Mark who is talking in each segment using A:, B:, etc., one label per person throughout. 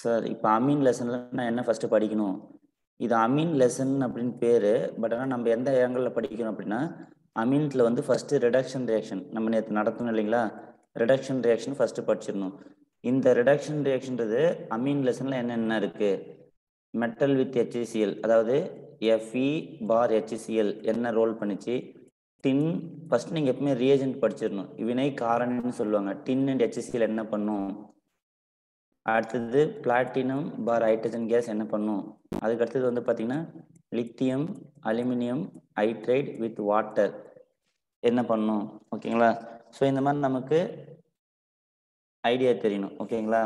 A: Sir இப்போ அமீன் லெசனில் நான் என்ன ஃபஸ்ட்டு படிக்கணும் இது அமீன் லெசன் அப்படின்னு பேர் பட் ஆனால் நம்ம எந்த ஏங்கிளில் படிக்கணும் அப்படின்னா அமீன்ஸில் வந்து ஃபஸ்ட்டு ரிடக்ஷன் ரியாக்ஷன் நம்ம நேற்று நடத்தணும் இல்லைங்களா ரிடக்ஷன் ரியாக்ஷன் ஃபஸ்ட்டு படிச்சிடணும் இந்த ரிடக்ஷன் ரியாக்ஷன்றது அமீன் லெசனில் என்னென்ன இருக்குது மெட்டல் வித் ஹெச்சிசிஎல் அதாவது எஃப்இ பார் ஹெச்சிசிஎல் என்ன ரோல் பண்ணிச்சு டின் ஃபஸ்ட் நீங்கள் எப்பவுமே ரியேஜென்ட் படிச்சிடணும் வினை காரணின்னு சொல்லுவாங்க டின் அண்ட் ஹெச்சிசிஎல் என்ன பண்ணும் அடுத்தது பிளாட்டினம் பார் ஹைட்ரஜன் கேஸ் என்ன பண்ணும் அதுக்கு அடுத்தது வந்து பார்த்தீங்கன்னா lithium aluminium hydride with water என்ன பண்ணும் ஓகேங்களா ஸோ இந்த மாதிரி நமக்கு ஐடியா தெரியணும் ஓகேங்களா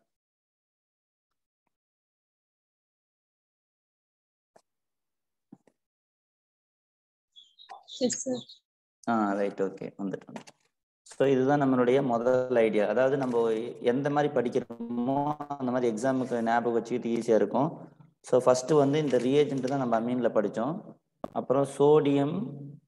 B: எஸ் சார்
A: ஆ ரைட் ஓகே வந்துட்டோம் ஸோ இதுதான் நம்மளுடைய முதல் ஐடியா அதாவது நம்ம எந்த மாதிரி படிக்கிறோமோ அந்த மாதிரி எக்ஸாமுக்கு ஞாபகம் வச்சுக்கிட்டு ஈஸியாக இருக்கும் ஸோ ஃபஸ்ட்டு வந்து இந்த ரியேஜென்ட் தான் நம்ம அமீனில் படித்தோம் அப்புறம் சோடியம்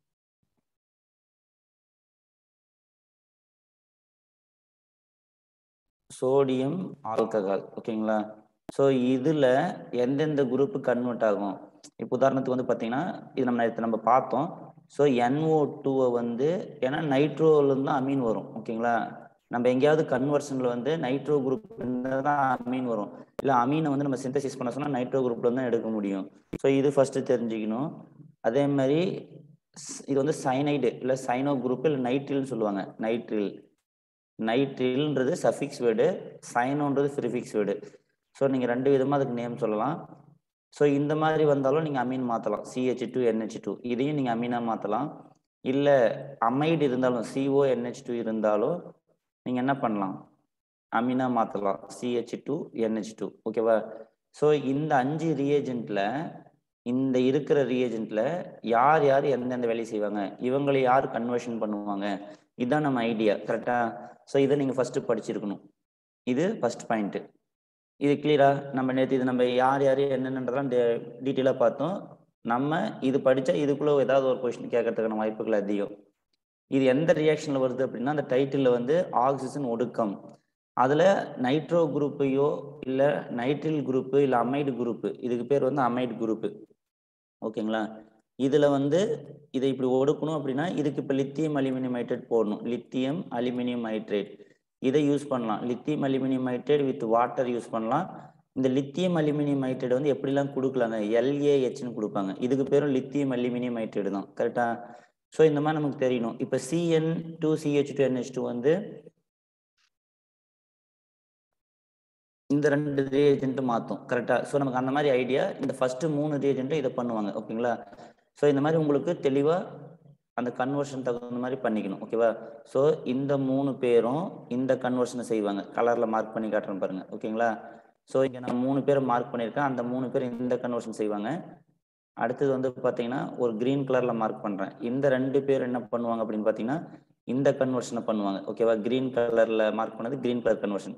A: சோடியம் ஆல்கஹால் ஓகேங்களா ஸோ இதில் எந்தெந்த குரூப்பு கன்வெர்ட் ஆகும் இப்போ உதாரணத்துக்கு வந்து பார்த்தீங்கன்னா இது நம்ம நேற்று நம்ம பார்த்தோம் ஸோ என்ஓ டூவை வந்து ஏன்னா நைட்ரோலேருந்து தான் அமீன் வரும் ஓகேங்களா நம்ம எங்கேயாவது கன்வர்ஷனில் வந்து நைட்ரோ குரூப் தான் அமீன் வரும் இல்லை அமீனை வந்து நம்ம சிந்தசிஸ் பண்ண சொன்னால் நைட்ரோ குரூப்ல தான் எடுக்க முடியும் ஸோ இது ஃபஸ்ட்டு தெரிஞ்சுக்கணும் அதே மாதிரி இது வந்து சைனைடு இல்லை சைனோ குரூப் இல்லை நைட்ரில்னு சொல்லுவாங்க நைட்ரில் நைட்ரில்ன்றது சஃபிக்ஸ் வேர்டு சைனோன்றது ப்ரிஃபிக்ஸ் வேர்டு ஸோ நீங்கள் ரெண்டு விதமாக அதுக்கு நேம் சொல்லலாம் ஸோ இந்த மாதிரி வந்தாலும் நீங்கள் அமீன் மாற்றலாம் சிஹெச் டூ என்ஹெச் டூ இதையும் நீங்கள் அமீனாக மாற்றலாம் இல்லை அமைடு இருந்தாலும் சிஓ என்ஹெச் டூ இருந்தாலும் நீங்கள் என்ன பண்ணலாம் அமீனாக மாற்றலாம் சிஹெச் டூ என்ஹெச் டூ ஓகேவா ஸோ இந்த அஞ்சு ரியேஜென்ட்டில் இந்த இருக்கிற ரியேஜென்ட்டில் யார் யார் எந்தெந்த வேலையை செய்வாங்க இவங்களை யார் கன்வர்ஷன் பண்ணுவாங்க இதுதான் நம்ம ஐடியா கரெக்டாக ஸோ இதை நீங்கள் ஃபஸ்ட்டு படிச்சிருக்கணும் இது ஃபஸ்ட் பாயிண்ட்டு இது கிளியரா நம்ம நேற்று இது நம்ம யார் யார் என்னென்னதெல்லாம் டீட்டெயிலாக பார்த்தோம் நம்ம இது படித்தா இதுக்குள்ளே ஏதாவது ஒரு கொஷின் கேட்கறதுக்கான வாய்ப்புகள் அதிகம் இது எந்த ரியாக்ஷனில் வருது அப்படின்னா அந்த டைட்டிலில் வந்து ஆக்சிஜன் ஒடுக்கம் அதில் நைட்ரோ குரூப்பையோ இல்லை நைட்ரில் குரூப்பு இல்லை அமைடு குரூப்பு இதுக்கு பேர் வந்து அமைடு குரூப்பு ஓகேங்களா இதில் வந்து இதை இப்படி ஒடுக்கணும் அப்படின்னா இதுக்கு இப்போ லித்தியம் அலுமினியம் ஹைட்ரேட் போடணும் லித்தியம் அலுமினியம் ஹைட்ரேட் இதை யூஸ் பண்ணலாம் lithium aluminium hydrate with water use பண்ணலாம் இந்த லித்தியம் அலுமினியம் ஹைட்ரேட் வந்து எப்படிலாம் கொடுக்கலாங்க எல்ஏஹெச்னு கொடுப்பாங்க இதுக்கு பேரும் லித்தியம் அலுமினியம் ஹைட்ரேட் தான் கரெக்டாக ஸோ இந்த மாதிரி நமக்கு தெரியணும் இப்போ CN two CH two NH two வந்து இந்த ரெண்டு ரீஏஜென்ட்டு மாற்றும் கரெக்டாக ஸோ நமக்கு அந்த மாதிரி ஐடியா இந்த ஃபஸ்ட்டு மூணு ரீஏஜென்ட்டும் இதை பண்ணுவாங்க ஓகேங்களா ஸோ இந்த மாதிரி உங்களுக்கு தெளிவாக அந்த கன்வர்ஷன் தகுந்த மாதிரி பண்ணிக்கணும் ஓகேவா ஸோ இந்த மூணு பேரும் இந்த கன்வர்ஷனை செய்வாங்க கலரில் மார்க் பண்ணி காட்டுறேன் பாருங்க ஓகேங்களா ஸோ இங்கே நான் மூணு பேரை மார்க் பண்ணியிருக்கேன் அந்த மூணு பேர் இந்த கன்வர்ஷன் செய்வாங்க அடுத்தது வந்து பார்த்தீங்கன்னா ஒரு க்ரீன் கலரில் மார்க் பண்ணுறேன் இந்த ரெண்டு பேர் என்ன பண்ணுவாங்க அப்படின்னு பார்த்தீங்கன்னா இந்த கன்வர்ஷனை பண்ணுவாங்க ஓகேவா க்ரீன் கலரில் மார்க் பண்ணது க்ரீன் கலர் கன்வர்ஷன்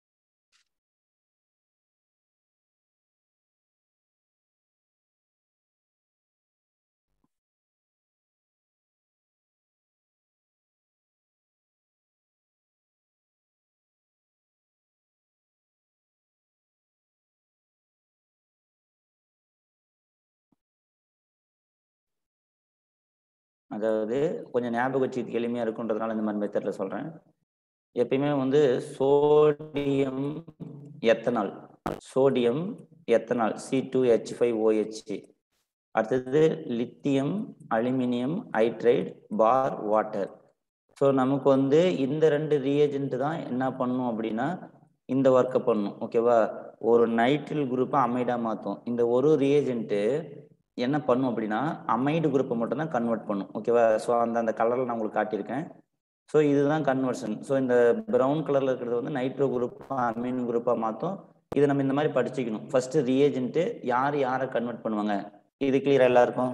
A: அதாவது கொஞ்சம் ஞாபகம் வச்சுக்கு எளிமையாக இருக்குன்றதுனால இந்த மாதிரி மெத்தடில் சொல்கிறேன் எப்பயுமே வந்து sodium ethanol sodium ethanol C two H five OH அடுத்தது லித்தியம் அலுமினியம் ஹைட்ரைட் பார் வாட்டர் ஸோ நமக்கு வந்து இந்த ரெண்டு ரியேஜென்ட் தான் என்ன பண்ணும் அப்படின்னா இந்த ஒர்க்கை பண்ணும் ஓகேவா ஒரு நைட்ரில் குரூப்பை அமைடாக மாற்றும் இந்த ஒரு ரியேஜென்ட்டு என்ன பண்ணும் அப்படின்னா அமைடு குரூப்பை மட்டும் தான் கன்வெர்ட் பண்ணும் ஓகேவா ஸோ அந்த அந்த கலரில் நான் உங்களுக்கு காட்டியிருக்கேன் ஸோ இதுதான் கன்வர்ஷன் ஸோ இந்த ப்ரௌன் கலரில் இருக்கிறது வந்து நைட்ரோ குரூப்பாக அமீன் குரூப்பாக மாற்றும் இதை நம்ம இந்த மாதிரி படிச்சுக்கணும் ஃபர்ஸ்ட் ரியேஜென்ட்டு யார் யாரை கன்வெர்ட் பண்ணுவாங்க இது கிளியர் எல்லாருக்கும்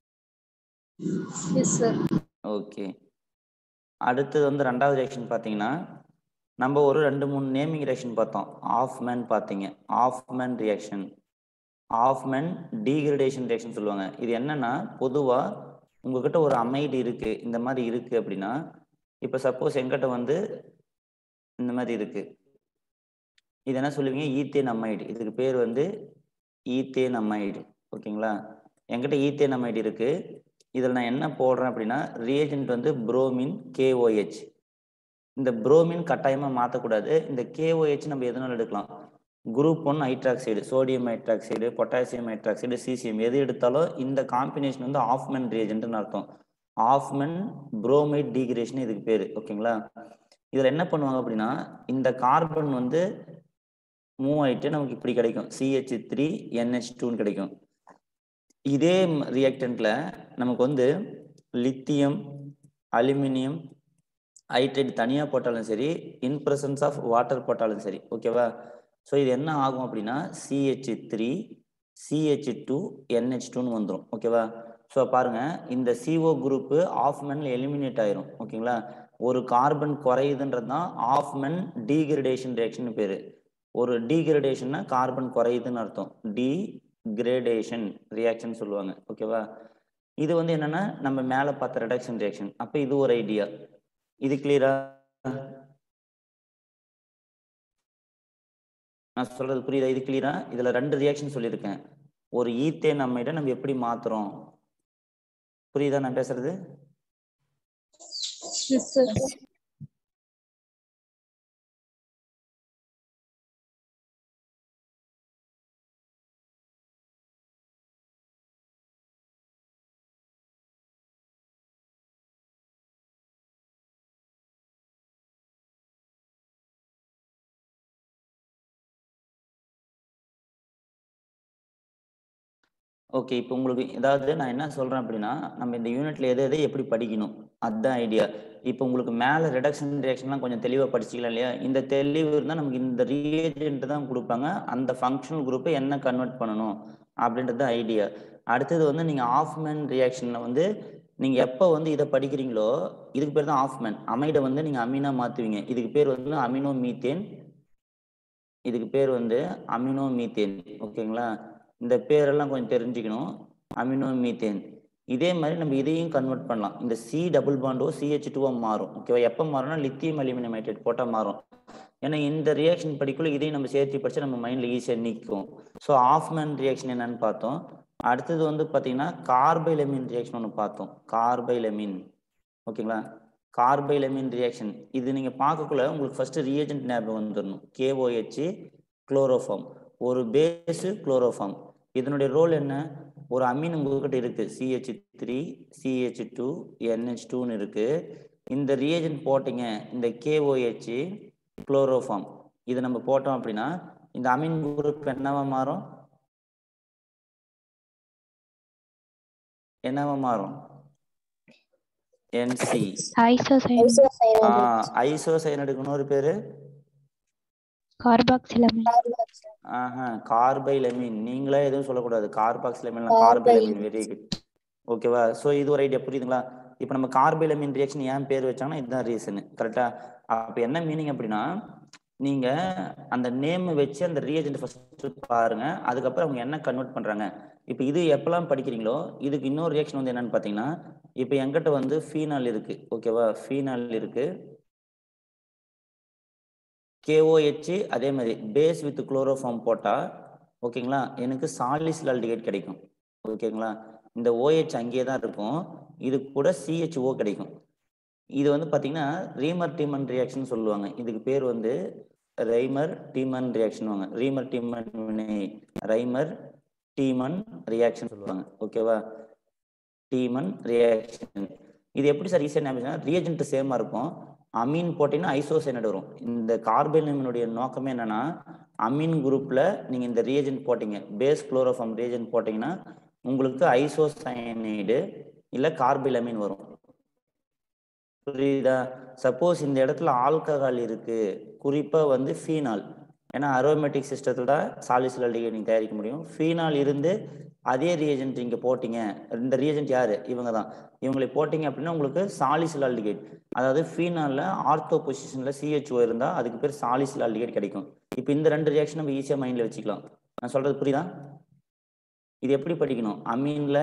B: எஸ் சார்
A: ஓகே அடுத்தது வந்து ரெண்டாவது ரியாக்ஷன் பார்த்தீங்கன்னா நம்ம ஒரு ரெண்டு மூணு நேமிங் ரியாக்ஷன் பார்த்தோம் ஆஃப் மேன் பார்த்தீங்க Hofmann reaction Hofmann degradation reaction சொல்லுவாங்க இது என்னன்னா பொதுவாக உங்ககிட்ட ஒரு அமைடு இருக்கு இந்த மாதிரி இருக்கு அப்படின்னா இப்போ சப்போஸ் எங்கிட்ட வந்து இந்த மாதிரி இருக்கு இது என்ன சொல்லுவீங்க ஈத்தேன் அமைடு இதுக்கு பேர் வந்து ஈத்தேன் அமைடு ஓகேங்களா என்கிட்ட ஈத்தேன் அமைடு இருக்கு இதில் நான் என்ன போடுறேன் அப்படின்னா ரியேஜென்ட் வந்து புரோமின் கேஓஹெச் இந்த புரோமின் கட்டாயமாக மாற்றக்கூடாது இந்த கேஓஹெச் நம்ம எதனால எடுக்கலாம் group one hydroxide sodium hydroxide potassium hydroxide சிசிஎம் எது எடுத்தாலும் இந்த காம்பினேஷன் வந்து ஆஃப்மென் ரியேஜென்ட்னு அர்த்தம் ஆஃப்மென் புரோமைட் டீகிரேஷன் இதுக்கு பேர் ஓகேங்களா இதில் என்ன பண்ணுவாங்க அப்படின்னா இந்த கார்பன் வந்து மூவ் ஆயிட்டு நமக்கு இப்படி கிடைக்கும் சிஹெச் த்ரீ என்ஹெச் டூன்னு கிடைக்கும் இதே ரியாக்டன்ட்ல நமக்கு வந்து லித்தியம் அலுமினியம் ஹைட்ரேட் தனியாக போட்டாலும் சரி இன் பிரசன்ஸ் ஆஃப் வாட்டர் போட்டாலும் சரி ஓகேவா ஸோ இது என்ன ஆகும் அப்படின்னா CH three CH two NH டூன்னு வந்துடும் ஓகேவா ஸோ பாருங்க இந்த சிஓ குரூப்பு ஆஃப் மென்ல எலிமினேட் ஆயிரும் ஓகேங்களா ஒரு கார்பன் குறையுதுன்றது தான் ஆஃப் மென் டீகிரடேஷன் ரியாக்ஷன் பேர் ஒரு டீகிரடேஷன்னா கார்பன் குறையுதுன்னு அர்த்தம் டீகிரேடேஷன் ரியாக்ஷன் சொல்லுவாங்க ஓகேவா இது வந்து என்னன்னா நம்ம மேலே பார்த்த ரிடக்ஷன் ரியாக்ஷன் அப்போ இது ஒரு ஐடியா இது கிளியரா நான் சொல்றது புரியுதா இது கிளியரா இதுல ரெண்டு ரியாக்ஷன் சொல்லியிருக்கேன் ஒரு ஈத்தேன் நம்மிட நம்ம எப்படி மாத்துறோம் புரியுதா நான் பேசுறது ஓகே இப்போ உங்களுக்கு ஏதாவது நான் என்ன சொல்றேன் அப்படின்னா நம்ம இந்த யூனிட்ல எதை எதை எப்படி படிக்கணும் அதுதான் ஐடியா இப்போ உங்களுக்கு மேல ரிடக்ஷன் ரியாக்ஷன்லாம் கொஞ்சம் தெளிவா படிச்சுக்கலாம் இல்லையா இந்த தெளிவு இருந்தால் நமக்கு இந்த ரியேஜென்ட் தான் கொடுப்பாங்க அந்த ஃபங்க்ஷனல் குரூப்பை என்ன கன்வெர்ட் பண்ணணும் அப்படின்றது ஐடியா அடுத்தது வந்து நீங்க ஆஃப் மேன் ரியாக்ஷன்ல வந்து நீங்க எப்போ வந்து இதை படிக்கிறீங்களோ இதுக்கு பேர் தான் ஆஃப் மேன் அமைடை வந்து நீங்க அமீனா மாத்துவீங்க இதுக்கு பேர் வந்து அமினோ மீத்தேன் இதுக்கு பேர் வந்து அமினோ மீத்தேன் ஓகேங்களா இந்த பேரெல்லாம் கொஞ்சம் தெரிஞ்சுக்கணும் அமினோ மீத்தேன் இதே மாதிரி நம்ம இதையும் கன்வெர்ட் பண்ணலாம் இந்த சி டபுள் பாண்டோ சிஹெச் டூவா மாறும் ஓகேவா எப்போ மாறும்னா லித்தியம் அலுமினியம் ஹைட்ரேட் போட்டால் மாறும் ஏன்னா இந்த ரியாக்ஷன் படிக்குள்ள இதையும் நம்ம சேர்த்து படிச்சா நம்ம மைண்ட்ல ஈஸியாக நிற்கும் ஸோ ஆஃப் மேன் ரியாக்ஷன் என்னன்னு பார்த்தோம் அடுத்தது வந்து பார்த்தீங்கன்னா கார்பைலமின் ரியாக்ஷன் ஒன்று பார்த்தோம் கார்பைலமின் ஓகேங்களா கார்பைலமின் ரியாக்ஷன் இது நீங்கள் பார்க்கக்குள்ள உங்களுக்கு ஃபர்ஸ்ட் ரியேஜென்ட் ஞாபகம் வந்துடணும் கேஓஹெச் குளோரோஃபார்ம் ஒரு பேஸு குளோரோஃபார்ம் இதனுடைய ரோல் என்ன ஒரு அமீன் உங்ககிட்ட இருக்கு CH three CH two NH டூன்னு இருக்கு இந்த ரியேஜென்ட் போட்டீங்க இந்த கேஓஹெச் குளோரோஃபார்ம் இதை நம்ம போட்டோம் அப்படின்னா இந்த அமீன் குரூப் என்னவா மாறும் என்னவா மாறும் என்சி ஐசோசைனடுக்கு இன்னொரு பேரு
B: கார்பாக்சிலமைன்
A: ஆஹா கார்பைலமின் நீங்களே எதுவும் சொல்லக்கூடாது கார்பாக்சிலமின் கார்பைலமின் வெரி குட் ஓகேவா ஸோ இது ஒரு ஐடியா புரியுதுங்களா இப்போ நம்ம கார்பைலமின் ரியாக்ஷன் ஏன் பேர் வச்சாங்கன்னா இதுதான் ரீசன் கரெக்டா அப்போ என்ன மீனிங் அப்படின்னா நீங்க அந்த நேம் வச்சு அந்த ரியேஜென்ட் ஃபர்ஸ்ட் பாருங்க அதுக்கப்புறம் அவங்க என்ன கன்வெர்ட் பண்றாங்க இப்போ இது எப்பெல்லாம் படிக்கிறீங்களோ இதுக்கு இன்னொரு ரியாக்ஷன் வந்து என்னன்னு பார்த்தீங்கன்னா இப்போ என்கிட்ட வந்து ஃபீனால் இருக்கு ஓகேவா ஃபீனால் இருக்கு கேஓஹெச் அதே மாதிரி பேஸ் வித் குளோரோஃபார்ம் போட்டால் ஓகேங்களா எனக்கு சாலிசில் ஆல்டிகேட் கிடைக்கும் ஓகேங்களா இந்த ஓஹெச் அங்கேயே தான் இருக்கும் இது கூட சிஹெச்ஓ கிடைக்கும் இது வந்து பார்த்தீங்கன்னா ரீமர் டீமன் ரியாக்ஷன் சொல்லுவாங்க இதுக்கு பேர் வந்து ரைமர் டீமன் ரியாக்ஷன் வாங்க ரீமர் டீமன் வினை ரைமர் டீமன் ரியாக்ஷன் சொல்லுவாங்க ஓகேவா டீமன் ரியாக்ஷன் இது எப்படி சார் ஈஸியாக ஞாபகம் ரியேஜென்ட் சேமாக இருக்கும் அமீன் போட்டீங்கன்னா ஐசோசைனட் வரும் இந்த கார்பனினுடைய நோக்கமே என்னன்னா அமீன் குரூப்ல நீங்க இந்த ரியேஜென்ட் போட்டீங்க பேஸ் குளோரோஃபார்ம் ரியேஜென்ட் போட்டீங்கன்னா உங்களுக்கு ஐசோசைனைடு இல்ல கார்பிலமீன் வரும் புரியுதா சப்போஸ் இந்த இடத்துல ஆல்கஹால் இருக்கு குறிப்பா வந்து ஃபீனால் ஏன்னா அரோமேட்டிக் சிஸ்டத்துல தான் சாலிசில் அல்டிகேட் நீங்க தயாரிக்க முடியும் ஃபீனால் இருந்து அதே ரியேஜென்ட் இங்க போட்டீங்க இந்த ரியேஜென்ட் யாரு இவங்க தான் இவங்களை போட்டீங்க அப்படின்னா உங்களுக்கு சாலிசில் ஆல்டிகேட் அதாவது ஃபீனால்ல ஆர்த்தோ பொசிஷன்ல சிஹெச்ஓ இருந்தா அதுக்கு பேர் சாலிசில் ஆல்டிகேட் கிடைக்கும் இப்போ இந்த ரெண்டு ரியாக்ஷன் நம்ம ஈஸியா மைண்ட்ல வச்சுக்கலாம் நான் சொல்றது புரியுதா இது எப்படி படிக்கணும் அமீன்ல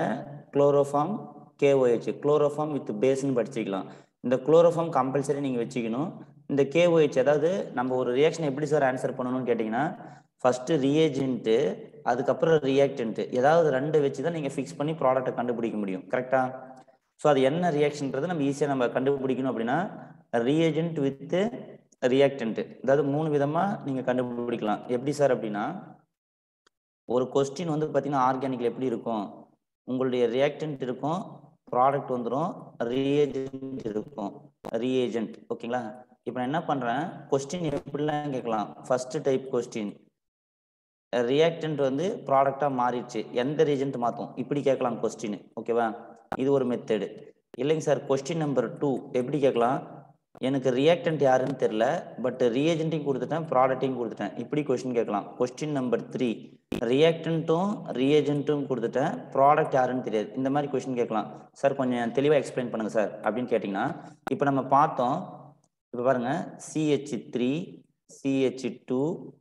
A: குளோரோஃபார்ம் கேஓஹெச் குளோரோஃபார்ம் வித் பேஸ்னு படிச்சுக்கலாம் இந்த குளோரோஃபார்ம் கம்பல்சரி நீங்க வச்சுக்கணும் இந்த கேஓஹெச் அதாவது நம்ம ஒரு ரியாக்ஷன் எப்படி சார் ஆன்சர் பண்ணணும்னு கேட்டிங்கன்னா ஃபர்ஸ்ட் ரியேஜென்ட்டு அதுக்கப்புறம் ரியாக்டன்ட்டு ஏதாவது ரெண்டு வச்சு தான் நீங்கள் ஃபிக்ஸ் பண்ணி ப்ராடக்ட்டை கண்டுபிடிக்க முடியும் கரெக்டா ஸோ அது என்ன ரியாக்ஷன்றது நம்ம ஈஸியாக நம்ம கண்டுபிடிக்கணும் அப்படின்னா ரியேஜென்ட் வித் ரியாக்டன்ட் அதாவது மூணு விதமாக நீங்கள் கண்டுபிடிக்கலாம் எப்படி சார் அப்படின்னா ஒரு கொஸ்டின் வந்து பார்த்தீங்கன்னா ஆர்கானிக்ல எப்படி இருக்கும் உங்களுடைய ரியாக்டன்ட் இருக்கும் ப்ராடக்ட் வந்துடும் ரியேஜென்ட் இருக்கும் ரியேஜென்ட் ஓகேங்களா இப்போ நான் என்ன பண்ணுறேன் கொஸ்டின் எப்படிலாம் கேட்கலாம் ஃபர்ஸ்ட் டைப் கொஸ்டின் ரியாக்டன்ட் வந்து ப்ராடக்டாக மாறிடுச்சு எந்த ரீஜென்ட் மாற்றும் இப்படி கேட்கலாம் கொஸ்டின் ஓகேவா இது ஒரு மெத்தடு இல்லைங்க சார் கொஸ்டின் நம்பர் டூ எப்படி கேட்கலாம் எனக்கு ரியாக்டன்ட் யாருன்னு தெரில பட் ரியேஜென்ட்டையும் கொடுத்துட்டேன் ப்ராடக்ட்டையும் கொடுத்துட்டேன் இப்படி கொஸ்டின் கேட்கலாம் கொஸ்டின் நம்பர் த்ரீ ரியாக்டன்ட்டும் ரியேஜென்ட்டும் கொடுத்துட்டேன் ப்ராடக்ட் யாருன்னு தெரியாது இந்த மாதிரி கொஸ்டின் கேட்கலாம் சார் கொஞ்சம் தெளிவாக எக்ஸ்பிளைன் பண்ணுங்க சார் அப்படின்னு கேட்டிங்கன்னா இப்போ நம்ம பார்த்தோம் இப்போ பாருங்க CH three CH two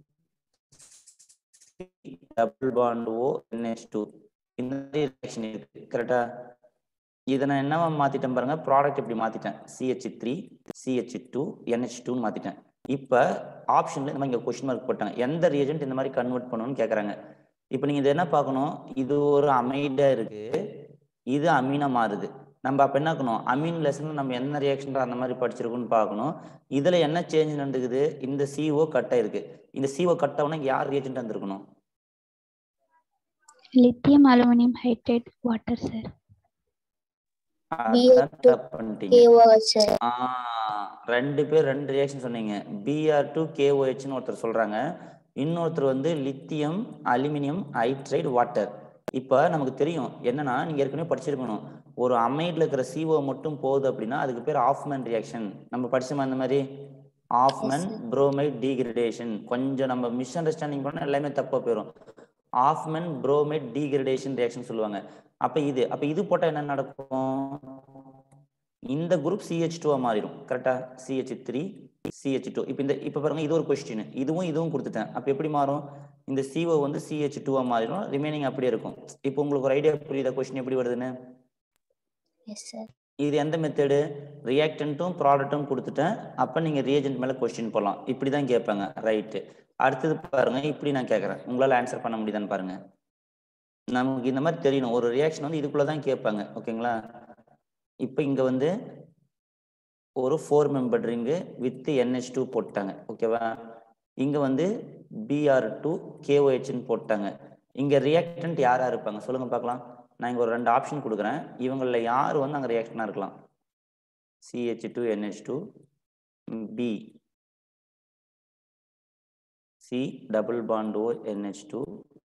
A: double bond O NH two இந்த மாதிரி ரியாக்ஷன் இருக்கு கரெக்டா இதை நான் என்னவா மாத்திட்டேன் பாருங்க ப்ராடக்ட் இப்படி மாத்திட்டேன் CH three CH two NH டூன்னு மாத்திட்டேன் இப்போ ஆப்ஷன்ல இந்த மாதிரி இங்கே கொஸ்டின் மார்க் போட்டாங்க எந்த ரியேஜென்ட் இந்த மாதிரி கன்வெர்ட் பண்ணணும்னு கேட்குறாங்க இப்போ நீங்கள் இது என்ன பார்க்கணும் இது ஒரு அமைடா இருக்கு இது அமீனா மாறுது நம்ம அப்போ என்ன இருக்கணும் அமீன் லெசன் நம்ம என்ன ரியாக்ஷன் அந்த மாதிரி படிச்சிருக்கோம்னு பார்க்கணும் இதில் என்ன சேஞ்ச் நடந்துக்குது இந்த சிஓ கட் ஆயிருக்கு இந்த சிஓ கட் ஆகுனா யார் ரியேஜென்ட் வந்திருக்கணும்
B: lithium aluminium hydrate water sir
A: அதான் தப்பு பண்ணிட்டீங்க
C: KOH sir.
A: ஆ, ரெண்டு பேர் ரெண்டு ரியாக்ஷன் சொன்னீங்க பிஆர் டு கேஓஹெச்னு ஒருத்தர் சொல்றாங்க இன்னொருத்தர் வந்து லித்தியம் அலுமினியம் ஹைட்ரைடு வாட்டர் இப்போ நமக்கு தெரியும் என்னன்னா நீங்க ஏற்கனவே படிச்சிருக்கணும் ஒரு அமைட்ல இருக்கிற CO மட்டும் போகுது அப்படின்னா அதுக்கு பேர் ஆஃப்மேன் ரியாக்ஷன் நம்ம படிச்சோமா அந்த மாதிரி ஆஃப்மேன் புரோமைட் டீகிரடேஷன் கொஞ்சம் நம்ம மிஸ் அண்டர்ஸ்டாண்டிங் பண்ணா எல்லாமே தப்பா போயிடும் ஆஃப்மேன் புரோமைட் டீகிரடேஷன் ரியாக்ஷன் சொல்லுவாங்க அப்ப இது அப்ப இது போட்டா என்ன நடக்கும் இந்த குரூப் சிஹெச் டூவா மாறிடும் கரெக்டா சிஹெச் த்ரீ சிஹெச் டூ இப்போ இந்த இப்போ பாருங்க இது ஒரு கொஸ்டின் இதுவும் இதுவும் கொடுத்துட்டேன் அப்போ எப்படி மாறும் இந்த சிஓ வந்து சிஹெச் டூவா மாறிடும் ரிமைனிங் அப்படியே இருக்கும் இப்போ உங்களுக்கு ஒரு ஐடியா புரியுதா கொஸ்டின் எப்படி வருதுன்னு
C: Yes sir.
A: இது எந்த மெத்தடு ரியாக்டன்ட்டும் ப்ராடக்ட்டும் கொடுத்துட்டேன் அப்போ நீங்கள் ரியேஜென்ட் மேலே கொஸ்டின் போடலாம் இப்படி தான் கேட்பாங்க ரைட்டு அடுத்தது பாருங்க இப்படி நான் கேட்குறேன் உங்களால் ஆன்சர் பண்ண முடியுதான்னு பாருங்க நமக்கு இந்த மாதிரி தெரியணும் ஒரு ரியாக்ஷன் வந்து இதுக்குள்ளே தான் கேட்பாங்க ஓகேங்களா இப்போ இங்கே வந்து ஒரு four member ring with NH two போட்டாங்க ஓகேவா இங்கே வந்து பிஆர் டூ கேஓஹெச்னு போட்டாங்க இங்கே ரியாக்டன்ட் யாராக இருப்பாங்க சொல்லுங்க பார்க்கலாம் நான் இங்கே ஒரு ரெண்டு ஆப்ஷன் கொடுக்குறேன் இவங்களில் யார் வந்து அங்கே ரியாக்ஷனாக இருக்கலாம் CH two NH two B C double bond O NH two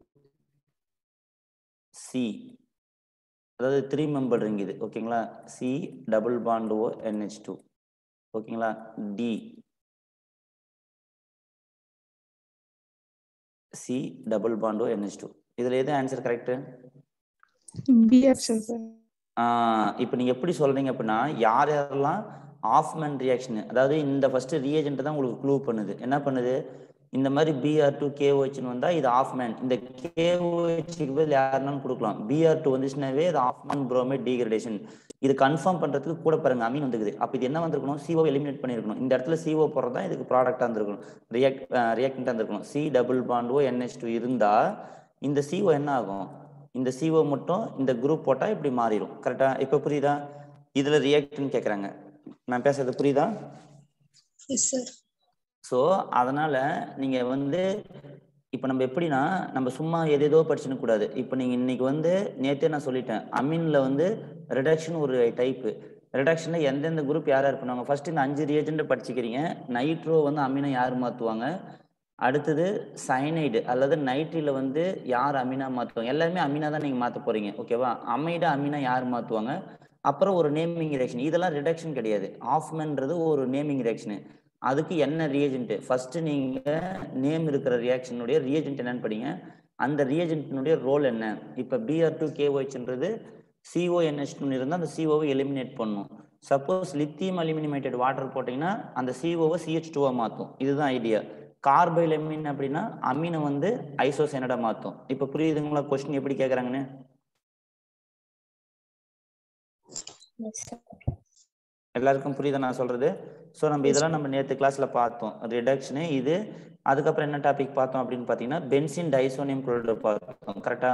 A: C அதாவது த்ரீ மெம்பர் ரிங் இது ஓகேங்களா C double bond O NH two ஓகேங்களா D C double bond O NH two இதில் எது answer correct
D: B option sir
A: இப்போ நீங்கள் எப்படி சொல்றீங்க அப்படின்னா யார் யாரெல்லாம் ஆஃப்மேன் ரியாக்ஷன் அதாவது இந்த ஃபர்ஸ்ட் ரியேஜென்ட் தான் உங்களுக்கு க்ளூ பண்ணுது என்ன பண்ணுது இந்த மாதிரி பிஆர் டூ கேஓஹெச்னு வந்தால் இது ஆஃப்மேன் இந்த கேஓஹெச்சுக்கு பதில் யாருனாலும் கொடுக்கலாம் பிஆர் டூ வந்துச்சுனாவே இது ஆஃப்மேன் ப்ரோமேட் டீகிரடேஷன் இது கன்ஃபார்ம் பண்ணுறதுக்கு கூட பாருங்க அமீன் வந்துக்குது அப்போ இது என்ன வந்திருக்கணும் சிஓ எலிமினேட் பண்ணியிருக்கணும் இந்த இடத்துல சிஓ போடுறது தான் இதுக்கு ப்ராடக்டாக இருந்திருக்கணும் ரியாக்ட் ரியாக்டண்ட்டாக இருந்திருக்கணும் சி டபுள் பாண்டோ என்ஹெச் டூ இருந்தால் இந்த சிஓ என்ன ஆகும் இந்த சிஓ மட்டும் இந்த குரூப் போட்டால் இப்படி மாறிடும் கரெக்டா இப்போ புரியுதா இதில் ரியாக்ட்னு கேட்குறாங்க நான் பேசுறது புரியுதா
D: எஸ் சார்
A: ஸோ அதனால நீங்க வந்து இப்போ நம்ம எப்படின்னா நம்ம சும்மா எதேதோ படிச்சுன்னு கூடாது இப்போ நீங்க இன்னைக்கு வந்து நேத்தே நான் சொல்லிட்டேன் அமீன்ல வந்து ரிடக்ஷன் ஒரு டைப்பு ரிடக்ஷன்ல எந்தெந்த குரூப் யார் யார் பண்ணுவாங்க ஃபர்ஸ்ட் இந்த அஞ்சு ரியேஜென்ட் படிச்சுக்கிறீங்க நைட்ரோ வந்து அமீனை யார் மாற்றுவாங்க அடுத்தது சைனைடு அல்லது நைட்ரில வந்து யார் அமீனா மாற்றுவாங்க எல்லாருமே அமீனா தான் நீங்கள் மாற்ற போறீங்க ஓகேவா அமைடா அமீனா யார் மாற்றுவாங்க அப்புறம் ஒரு நேமிங் ரியாக்ஷன் இதெல்லாம் ரிடக்ஷன் கிடையாது ஆஃப்மன்றது ஒரு நேமிங் ரியாக்ஷனு அதுக்கு என்ன ரியேஜென்ட் ஃபர்ஸ்ட் நீங்க நேம் இருக்கிற ரியாக்ஷனுடைய ரியேஜென்ட் என்னன்னு படிங்க அந்த ரியேஜென்ட்டினுடைய ரோல் என்ன இப்போ பிஆர் டூ கேஓஹெச்ன்றது சிஓஎன்ஹெச்னு இருந்தால் அந்த சிஓவை எலிமினேட் பண்ணும் சப்போஸ் லித்தியம் அலுமினியமேட்டட் வாட்டர் போட்டிங்கன்னா அந்த சிஓவை சிஹெச் டூவை மாற்றும் இதுதான் ஐடியா கார்பைல் அமீன் அப்படின்னா அமீனை வந்து ஐசோசைனடா மாற்றும் இப்போ புரியுதுங்களா கொஸ்டின் எப்படி கேட்குறாங்கன்னு
C: Yes sir.
A: எல்லாருக்கும் புரியுதா நான் சொல்றது ஸோ நம்ம இதெல்லாம் நம்ம நேற்று கிளாஸ்ல பார்த்தோம் ரிடக்ஷனு இது அதுக்கப்புறம் என்ன டாபிக் பார்த்தோம் அப்படின்னு பார்த்தீங்கன்னா பென்சின் டைசோனியம் குளோரைடு பார்த்தோம் கரெக்டா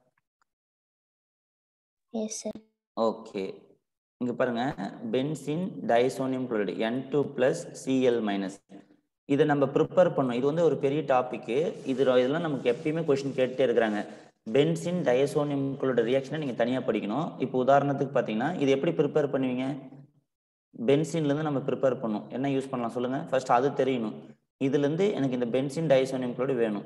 C: எஸ் சார்
A: ஓகே இங்க பாருங்க benzene diazonium chloride N two plus Cl minus இதை நம்ம ப்ரிப்பேர் பண்ணோம் இது வந்து ஒரு பெரிய டாபிக் இது இதெல்லாம் நமக்கு எப்பயுமே கொஸ்டின் கேட்டுட்டே இருக்கிறாங்க பென்சின் டயசோனியம் குளோரைடு ரியாக்ஷனை நீங்க தனியா படிக்கணும் இப்போ உதாரணத்துக்கு பார்த்தீங்கன்னா இது எப்படி ப்ரிப்பேர் பண்ணுவீங்க பென்சின்ல இருந்து நம்ம ப்ரிப்பேர் பண்ணோம் என்ன யூஸ் பண்ணலாம் சொல்லுங்க ஃபர்ஸ்ட் அது தெரியணும் இதுல இருந்து எனக்கு இந்த பென்சின் டைசோனியம் குளோரைடு வேணும்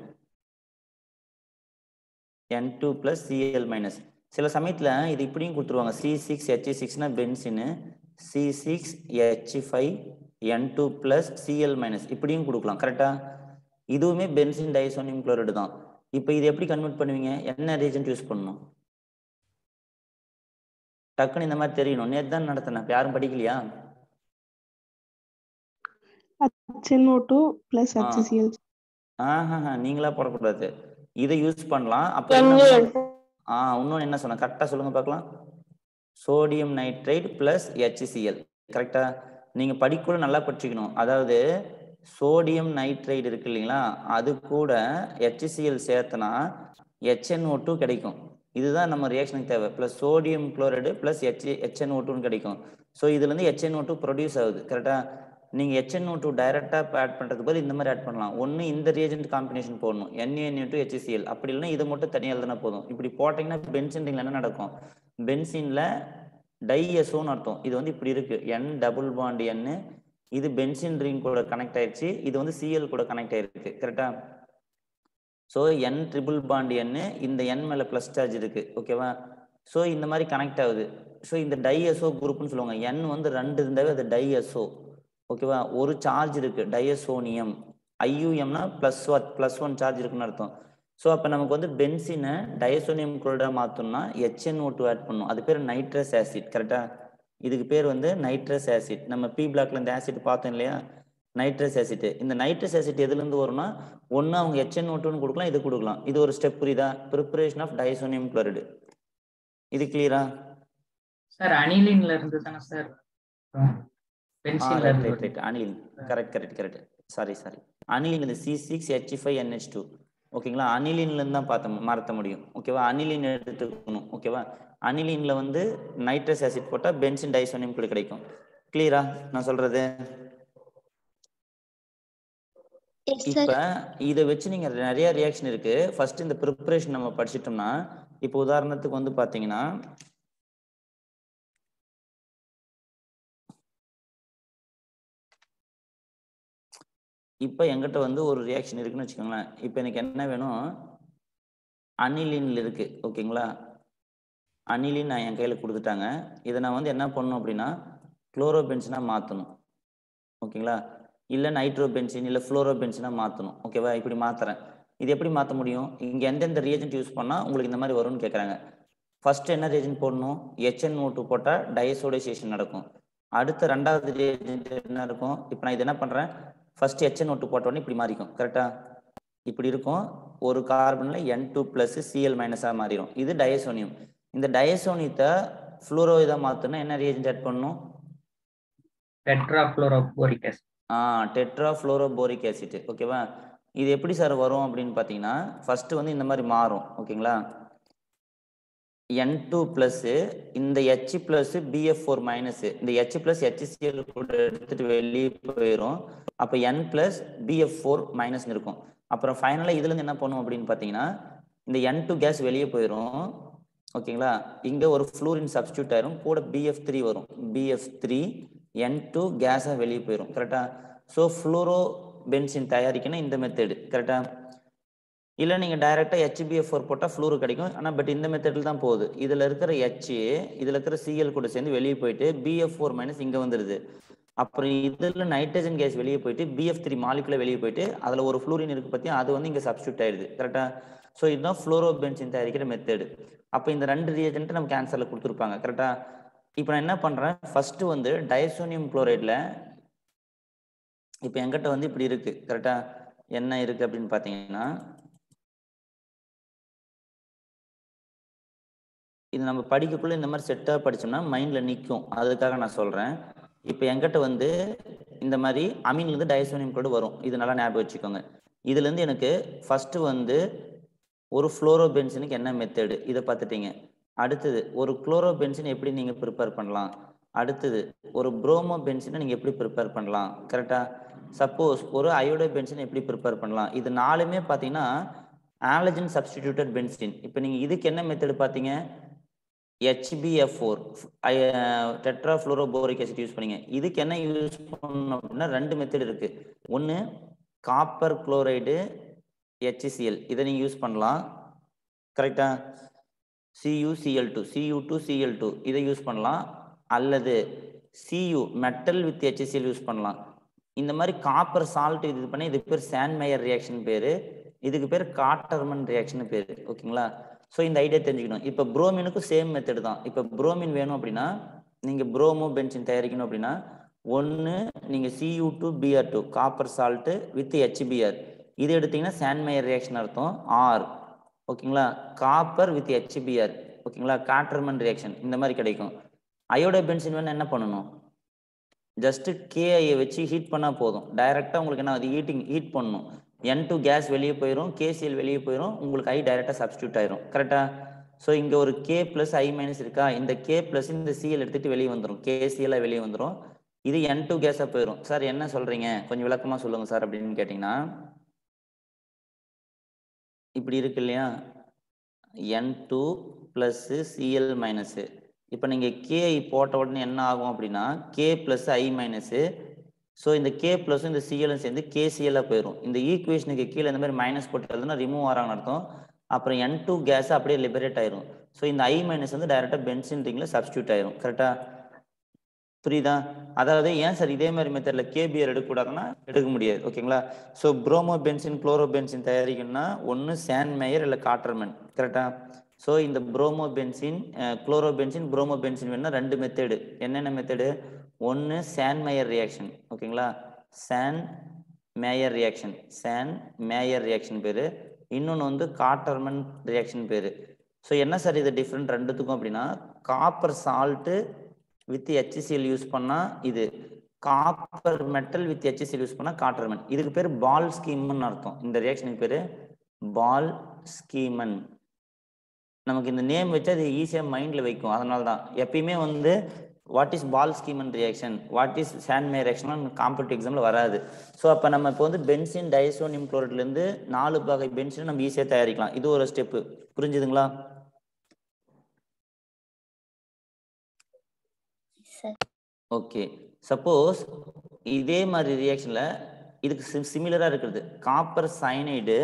A: N two plus Cl minus சில சமயத்தில் இது இப்படியும் கொடுத்துருவாங்க சி சிக்ஸ் ஹெச் சிக்ஸ்னா பென்சின்னு C six H five N two plus Cl minus இப்படியும் கொடுக்கலாம் கரெக்டா இதுவுமே பென்சின் டைசோனியம் குளோரைடு தான் இப்போ இது எப்படி கன்வெர்ட் பண்ணுவீங்க என்ன ரீஜென்ட் யூஸ் பண்ணணும் டக்குன்னு இந்த மாதிரி தெரியணும் நேற்று தான் நடத்தினேன் இப்ப யாரும் படிக்கலையா
D: HNO2 plus
A: ஆ.
D: HCl.
A: ஆஹா நீங்களா போடக்கூடாது இதை யூஸ் பண்ணலாம் அப்ப என்ன ஆ இன்னொன்னு என்ன சொன்ன கரெக்டா சொல்லுங்க பார்க்கலாம் சோடியம் நைட்ரைட் பிளஸ் HCl கரெக்டா நீங்க படிக்கூட நல்லா படிச்சுக்கணும் அதாவது சோடியம் நைட்ரைடு இருக்கு இல்லைங்களா அது கூட HCl சேர்த்தனா HNO2 டூ கிடைக்கும் இதுதான் நம்ம ரியாக்ஷனுக்கு தேவை plus sodium chloride plus H HNO டூன்னு கிடைக்கும் ஸோ இதுலேருந்து ஹெச்என்ஓ டூ ப்ரொடியூஸ் ஆகுது கரெக்டாக நீங்கள் ஹெச்என்ஓ டூ டைரெக்டாக ஆட் பண்ணுறதுக்கு பதில் இந்த மாதிரி ஆட் பண்ணலாம் ஒன்று இந்த ரியேஜென்ட் காம்பினேஷன் போடணும் என்ஏஎன்ஏ டூ ஹெச்சிசிஎல் அப்படி இல்லைன்னா இதை மட்டும் தனியாக எழுதுனா போதும் இப்படி போட்டிங்கன்னா பென்சின்ல என்ன நடக்கும் பென்சினில் டைஎஸ்ஓன்னு அர்த்தம் இது வந்து இப்படி இருக்கு என் டபுள் பாண்ட் என் இது பென்சின் ரிங் கூட கனெக்ட் ஆயிடுச்சு இது வந்து சிஎல் கூட கனெக்ட் ஆயிருக்கு கரெக்டா so N triple bond N இந்த என் மேலே ப்ளஸ் சார்ஜ் இருக்கு ஓகேவா ஸோ இந்த மாதிரி கனெக்ட் ஆகுது ஸோ இந்த டைஎஸ்ஓ குரூப்னு சொல்லுவாங்க என் வந்து ரெண்டு இருந்தாவே அது டைஎஸ்ஓ ஓகேவா ஒரு சார்ஜ் இருக்கு டைஎஸ்ஓனியம் ஐயூஎம்னா plus one plus one charge இருக்குன்னு அர்த்தம் ஸோ அப்போ நமக்கு வந்து பென்சினை டயசோனியம் குளோரைடா மாற்றோம்னா HNO2 டூ ஆட் பண்ணும் அது பேர் நைட்ரஸ் ஆசிட் கரெக்டா இதுக்கு பேர் வந்து நைட்ரஸ் ஆசிட் நம்ம பி பிளாக்ல இந்த ஆசிட் பார்த்தோம் இல்லையா நைட்ரஸ் ஆசிட் இந்த நைட்ரஸ் ஆசிட் எதுலேருந்து வரும்னா ஒன்று அவங்க HNO2 டூன்னு கொடுக்கலாம் இது கொடுக்கலாம் இது ஒரு ஸ்டெப் புரியுதா ப்ரிப்பரேஷன் ஆஃப் டயசோனியம் குளோரைடு இது கிளியரா
E: சார் அனிலின்ல இருந்து தானே சார் பென்சில்ல
A: ரைட் ரைட்
E: இருந்து
A: right aniline correct correct correct sorry sorry aniline இது C six H five NH two ஓகேங்களா அனிலின்ல இருந்து தான் பார்த்த மாற்ற முடியும் ஓகேவா அனிலின் எடுத்துக்கணும் ஓகேவா அனிலின்ல வந்து நைட்ரஸ் ஆசிட் போட்டால் பென்சின் டைசோனியம் கூட கிடைக்கும் கிளியரா நான் சொல்றது
C: எஸ் சார்
A: இப்ப இதை வச்சு நீங்க நிறைய ரியாக்ஷன் இருக்கு ஃபர்ஸ்ட் இந்த ப்ரிப்பரேஷன் நம்ம படிச்சிட்டோம்னா இப்போ உதாரணத்துக்கு வந்து பாத்தீங்கன்னா இப்போ எங்கிட்ட வந்து ஒரு ரியாக்ஷன் இருக்குன்னு வச்சுக்கோங்களேன் இப்போ எனக்கு என்ன வேணும் அனிலின்ல இருக்கு ஓகேங்களா அனிலின் நான் என் கையில் கொடுத்துட்டாங்க இதை நான் வந்து என்ன பண்ணணும் அப்படின்னா குளோரோபென்சினாக மாற்றணும் ஓகேங்களா இல்லை நைட்ரோபென்சின் இல்லை ஃப்ளோரோபென்சினாக மாற்றணும் ஓகேவா இப்படி மாற்றுறேன் இது எப்படி மாற்ற முடியும் இங்கே எந்தெந்த ரியேஜென்ட் யூஸ் பண்ணால் உங்களுக்கு இந்த மாதிரி வரும்னு கேட்குறாங்க ஃபர்ஸ்ட் என்ன ரியேஜென்ட் போடணும் HNO2 டூ போட்டால் டயசோடைசேஷன் நடக்கும் அடுத்த ரெண்டாவது ரியேஜென்ட் என்ன இருக்கும் இப்போ நான் இது என்ன பண்ணுறேன் ஃபர்ஸ்ட் HNO2 டூ போட்ட உடனே இப்படி மாறிக்கும் கரெக்டா இப்படி இருக்கும் ஒரு கார்பன்ல என் டூ பிளஸ் சிஎல் மைனஸாக மாறிடும் இது டயசோனியம் இந்த டயசோனியத்தை ஃப்ளூரோ இதாக மாற்றணும் என்ன ரியேஜென்ட் ஆட் பண்ணணும்
E: டெட்ராஃப்ளோரோபோரிக் ஆசிட்
A: ஆ டெட்ரா ஃப்ளோரோபோரிக் ஆசிட் ஓகேவா இது எப்படி சார் வரும் அப்படின்னு பார்த்தீங்கன்னா ஃபர்ஸ்ட் வந்து இந்த மாதிரி மாறும் ஓகேங்களா என் டூ ப்ளஸ் இந்த H plus BF four minus இந்த ஹெச் ப்ளஸ் ஹெச்சிசிஎல் கூட எடுத்துட்டு வெளியே போயிடும் அப்போ N plus BF four minus இருக்கும் அப்புறம் ஃபைனலாக இதுலேருந்து என்ன பண்ணும் அப்படின்னு பார்த்தீங்கன்னா இந்த என் டூ கேஸ் வெளியே போயிடும் ஓகேங்களா இங்கே ஒரு ஃப்ளூரின் சப்ஸ்டியூட் ஆயிரும் கூட பிஎஃப் த்ரீ வரும் பிஎஃப் த்ரீ என் டூ கேஸாக வெளியே போயிடும் கரெக்டாக ஸோ ஃப்ளூரோ பென்சின் தயாரிக்கணும் இந்த மெத்தடு கரெக்டாக இல்லை நீங்கள் டைரெக்டாக ஹெச்பிஎஃப் ஃபோர் போட்டால் ஃப்ளூரு கிடைக்கும் ஆனால் பட் இந்த மெத்தடில் தான் போகுது இதில் இருக்கிற ஹெச் இதில் இருக்கிற சிஎல் கூட சேர்ந்து வெளியே போயிட்டு பிஎஃப் ஃபோர் மைனஸ் இங்கே வந்துடுது அப்புறம் இதில் நைட்ரஜன் கேஸ் வெளியே போயிட்டு பிஎஃப் த்ரீ மாலிகுல வெளியே போயிட்டு அதில் ஒரு ஃப்ளூரின் இருக்கு பற்றி அது வந்து இங்கே சப்ஸ்டியூட் ஆயிடுது கரெக்டாக ஸோ இதுதான் ஃப்ளோரோ பென்சின் தயாரிக்கிற மெத்தடு அப்போ இந்த ரெண்டு ரியேஜென்ட் நம்ம கேன்சரில் கொடுத்துருப்பாங்க கரெக்டாக இப்போ நான் என்ன பண்ணுறேன் ஃபர்ஸ்ட் வந்து டயசோனியம் குளோரைடில் இப்போ என்கிட்ட வந்து இப்படி இருக்கு கரெக்டா என்ன இருக்கு அப்படின்னு பார்த்தீங்கன்னா இது நம்ம படிக்கக்குள்ள இந்த மாதிரி செட்டாக படிச்சோம்னா மைண்ட்ல நிற்கும் அதுக்காக நான் சொல்றேன் இப்போ என்கிட்ட வந்து இந்த மாதிரி அமீன்லேருந்து டயசோனியம் கூட வரும் இது நல்லா ஞாபகம் வச்சுக்கோங்க இதுலேருந்து எனக்கு ஃபஸ்ட்டு வந்து ஒரு ஃப்ளோரோபென்சினுக்கு என்ன மெத்தடு இதை பார்த்துட்டீங்க அடுத்தது ஒரு குளோரோபென்சின் எப்படி நீங்கள் ப்ரிப்பேர் பண்ணலாம் அடுத்தது ஒரு புரோமோ பென்சினை நீங்கள் எப்படி ப்ரிப்பேர் பண்ணலாம் கரெக்டாக சப்போஸ் ஒரு அயோடோ பென்சின் எப்படி ப்ரிப்பேர் பண்ணலாம் இது நாலுமே பார்த்தீங்கன்னா ஆலஜன் சப்ஸ்டிடியூட்டட் பென்சின் இப்போ நீங்கள் இதுக்கு என்ன மெத்தடு பார்த்தீங்க HBF four tetra fluoroboric acid use பண்ணீங்க இதுக்கு என்ன யூஸ் பண்ணணும் அப்படின்னா ரெண்டு மெத்தட் இருக்கு ஒன்று காப்பர் குளோரைடு ஹெச்சிசிஎல் இதை நீங்கள் யூஸ் பண்ணலாம் கரெக்டா CuCl two Cu two Cl two இதை யூஸ் பண்ணலாம் அல்லது Cu metal with HCl use பண்ணலாம் இந்த மாதிரி காப்பர் சால்ட் இது பண்ணி இதுக்கு பேர் சாண்ட்மேயர் ரியாக்ஷன் பேர் இதுக்கு பேர் காட்டர்மன் ரியாக்ஷன் பேர் ஓகேங்களா ஸோ இந்த ஐடியா தெரிஞ்சுக்கணும் இப்போ புரோமினுக்கும் சேம் மெத்தட் தான் இப்போ புரோமின் வேணும் அப்படின்னா நீங்கள் புரோமோ பென்சின் தயாரிக்கணும் அப்படின்னா ஒன்று நீங்கள் Cu two Br two copper salt with HBr இது எடுத்தீங்கன்னா சாண்ட்மேயர் ரியாக்ஷன் அர்த்தம் ஆர் ஓகேங்களா காப்பர் வித் ஹெச்பிஆர் ஓகேங்களா காட்டர்மன் ரியாக்ஷன் இந்த மாதிரி கிடைக்கும் அயோடோ பென்சின் வேணா என்ன பண்ணணும் ஜஸ்ட் கேஐயை வச்சு ஹீட் பண்ணால் போதும் டைரெக்டாக உங்களுக்கு என்ன அது ஹீட்டிங் ஹீட் பண்ணணும் என் டூ கேஸ் வெளியே போயிடும் கேசிஎல் வெளியே போயிடும் உங்களுக்கு ஐ டைரெக்டாக சப்ஸ்டியூட் ஆயிரும் கரெக்டாக ஸோ இங்கே ஒரு கே ப்ளஸ் ஐ மைனஸ் இருக்கா இந்த கே ப்ளஸ் இந்த சிஎல் எடுத்துகிட்டு வெளியே வந்துடும் கேசிஎல்லாக வெளியே வந்துடும் இது என் டூ கேஸாக போயிடும் சார் என்ன சொல்கிறீங்க கொஞ்சம் விளக்கமாக சொல்லுங்கள் சார் அப்படின்னு கேட்டிங்கன்னா இப்படி இருக்கு இல்லையா N two plus Cl minus இப்போ நீங்கள் கே போட்ட உடனே என்ன ஆகும் அப்படின்னா K plus I minus so இந்த கே ப்ளஸும் இந்த சிஎலும் சேர்ந்து கேசிஎல்லாக போயிடும் இந்த ஈக்குவேஷனுக்கு கீழே இந்த மாதிரி மைனஸ் போட்டு எழுதுனா ரிமூவ் ஆகிறாங்கன்னு அர்த்தம் அப்புறம் என் டூ கேஸ் அப்படியே லிபரேட் ஆயிரும் ஸோ இந்த ஐ மைனஸ் வந்து டைரெக்டாக பென்சின் ரிங்கில் சப்ஸ்டியூட் ஆயிரும் கரெக்டாக புரியுதா அதாவது ஏன் சார் இதே மாதிரி மெத்தடில் கேபிஆர் எடுக்கக்கூடாதுன்னா எடுக்க முடியாது ஓகேங்களா so bromo benzene chloro benzene தயாரிக்கணும்னா ஒன்று சான் மேயர் இல்லை காட்டர்மென் கரெக்டாக ஸோ இந்த bromo benzene chloro benzene bromo benzene வேணும்னா ரெண்டு மெத்தடு என்னென்ன மெத்தடு ஒன்று சான் மேயர் ரியாக்ஷன் ஓகேங்களா Sandmeyer reaction Sandmeyer reaction பேர் இன்னொன்று வந்து காட்டர்மன் ரியாக்ஷன் பேர் ஸோ என்ன சார் இது டிஃப்ரெண்ட் ரெண்டுத்துக்கும் அப்படின்னா copper salt with HCl use பண்ணால் இது copper metal with HCl use பண்ணால் காட்டர்மன் இதுக்கு பேர் பால் ஸ்கீம்னு அர்த்தம் இந்த ரியாக்ஷனுக்கு பேர் பால் ஸ்கீமன் நமக்கு இந்த நேம் வச்சு அது ஈஸியாக மைண்டில் வைக்கும் அதனால தான் எப்பயுமே வந்து what is Balz Schiemann reaction what is Sandmeyer reaction competitive எக்ஸாமில் வராது ஸோ அப்போ நம்ம இப்போ வந்து பென்சின் டைசோனியம் குளோரைட்லேருந்து நாலு வகை பென்சின் நம்ம ஈஸியாக தயாரிக்கலாம் இது ஒரு ஸ்டெப்பு புரிஞ்சுதுங்களா
C: சார்
A: ஓகே சப்போஸ் இதே மாதிரி ரியாக்ஷனில் இதுக்கு சிமிலராக இருக்கிறது காப்பர் சைனைடு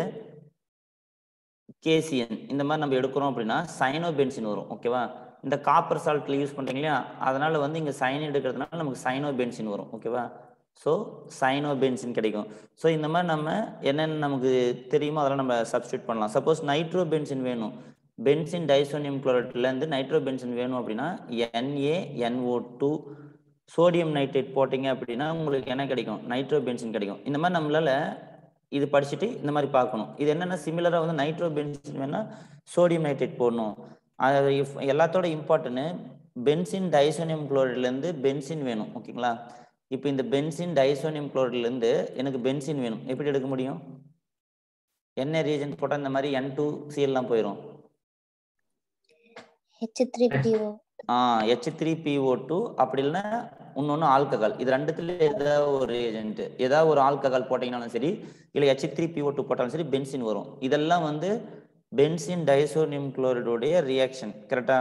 A: கேசியன் இந்த மாதிரி நம்ம எடுக்கிறோம் அப்படின்னா சைனோபென்சின் வரும் ஓகேவா இந்த காப்பர் சால்ட்ல யூஸ் பண்றீங்க இல்லையா அதனால வந்து இங்க சைன் எடுக்கிறதுனால நமக்கு சைனோபென்சின் வரும் ஓகேவா ஸோ சைனோபென்சின் கிடைக்கும் ஸோ இந்த மாதிரி நம்ம என்னென்ன நமக்கு தெரியுமோ அதெல்லாம் நம்ம சப்ஸ்டியூட் பண்ணலாம் சப்போஸ் நைட்ரோ பென்சின் வேணும் பென்சின் டைசோனியம் குளோரைட்லேருந்து நைட்ரோ பென்சின் வேணும் அப்படின்னா Na NO two sodium nitrate போட்டிங்க அப்படின்னா உங்களுக்கு என்ன கிடைக்கும் நைட்ரோ பென்சின் கிடைக்கும் இந்த மாதிரி நம்மளால இது படிச்சுட்டு இந்த மாதிரி பார்க்கணும் இது என்னென்னா சிமிலராக வந்து நைட்ரோ பென்சின் வேணால் சோடியம் நைட்ரேட் போடணும் அது if- எல்லாத்தோட இம்பார்ட்டன்ட் பென்சின் டைசோனியம் குளோரைட்லேருந்து பென்சின் வேணும் ஓகேங்களா இப்போ இந்த பென்சின் டைசோனியம் குளோரைட்லேருந்து எனக்கு பென்சின் வேணும் எப்படி எடுக்க முடியும் என்ன ரீஜன் போட்டால் இந்த மாதிரி என் டூ சிஎல்லாம் போயிடும்
C: ஹெச் த்ரீ பிஓ
A: ஆ ஹெச் த்ரீ பிஓ டூ அப்படி இல்லைன்னா இன்னொன்று ஆல்கஹால் இது ரெண்டுத்துல ஏதாவது ஒரு ஏஜென்ட் ஏதாவது ஒரு ஆல்கஹால் போட்டீங்கனாலும் சரி இல்லை ஹெச் த்ரீ பிஓ டூ போட்டாலும் சரி பென்சின் வரும் இதெல்லாம் வந்து பென்சின் டைசோனியம் குளோரைடுடைய ரியாக்ஷன் கரெக்டா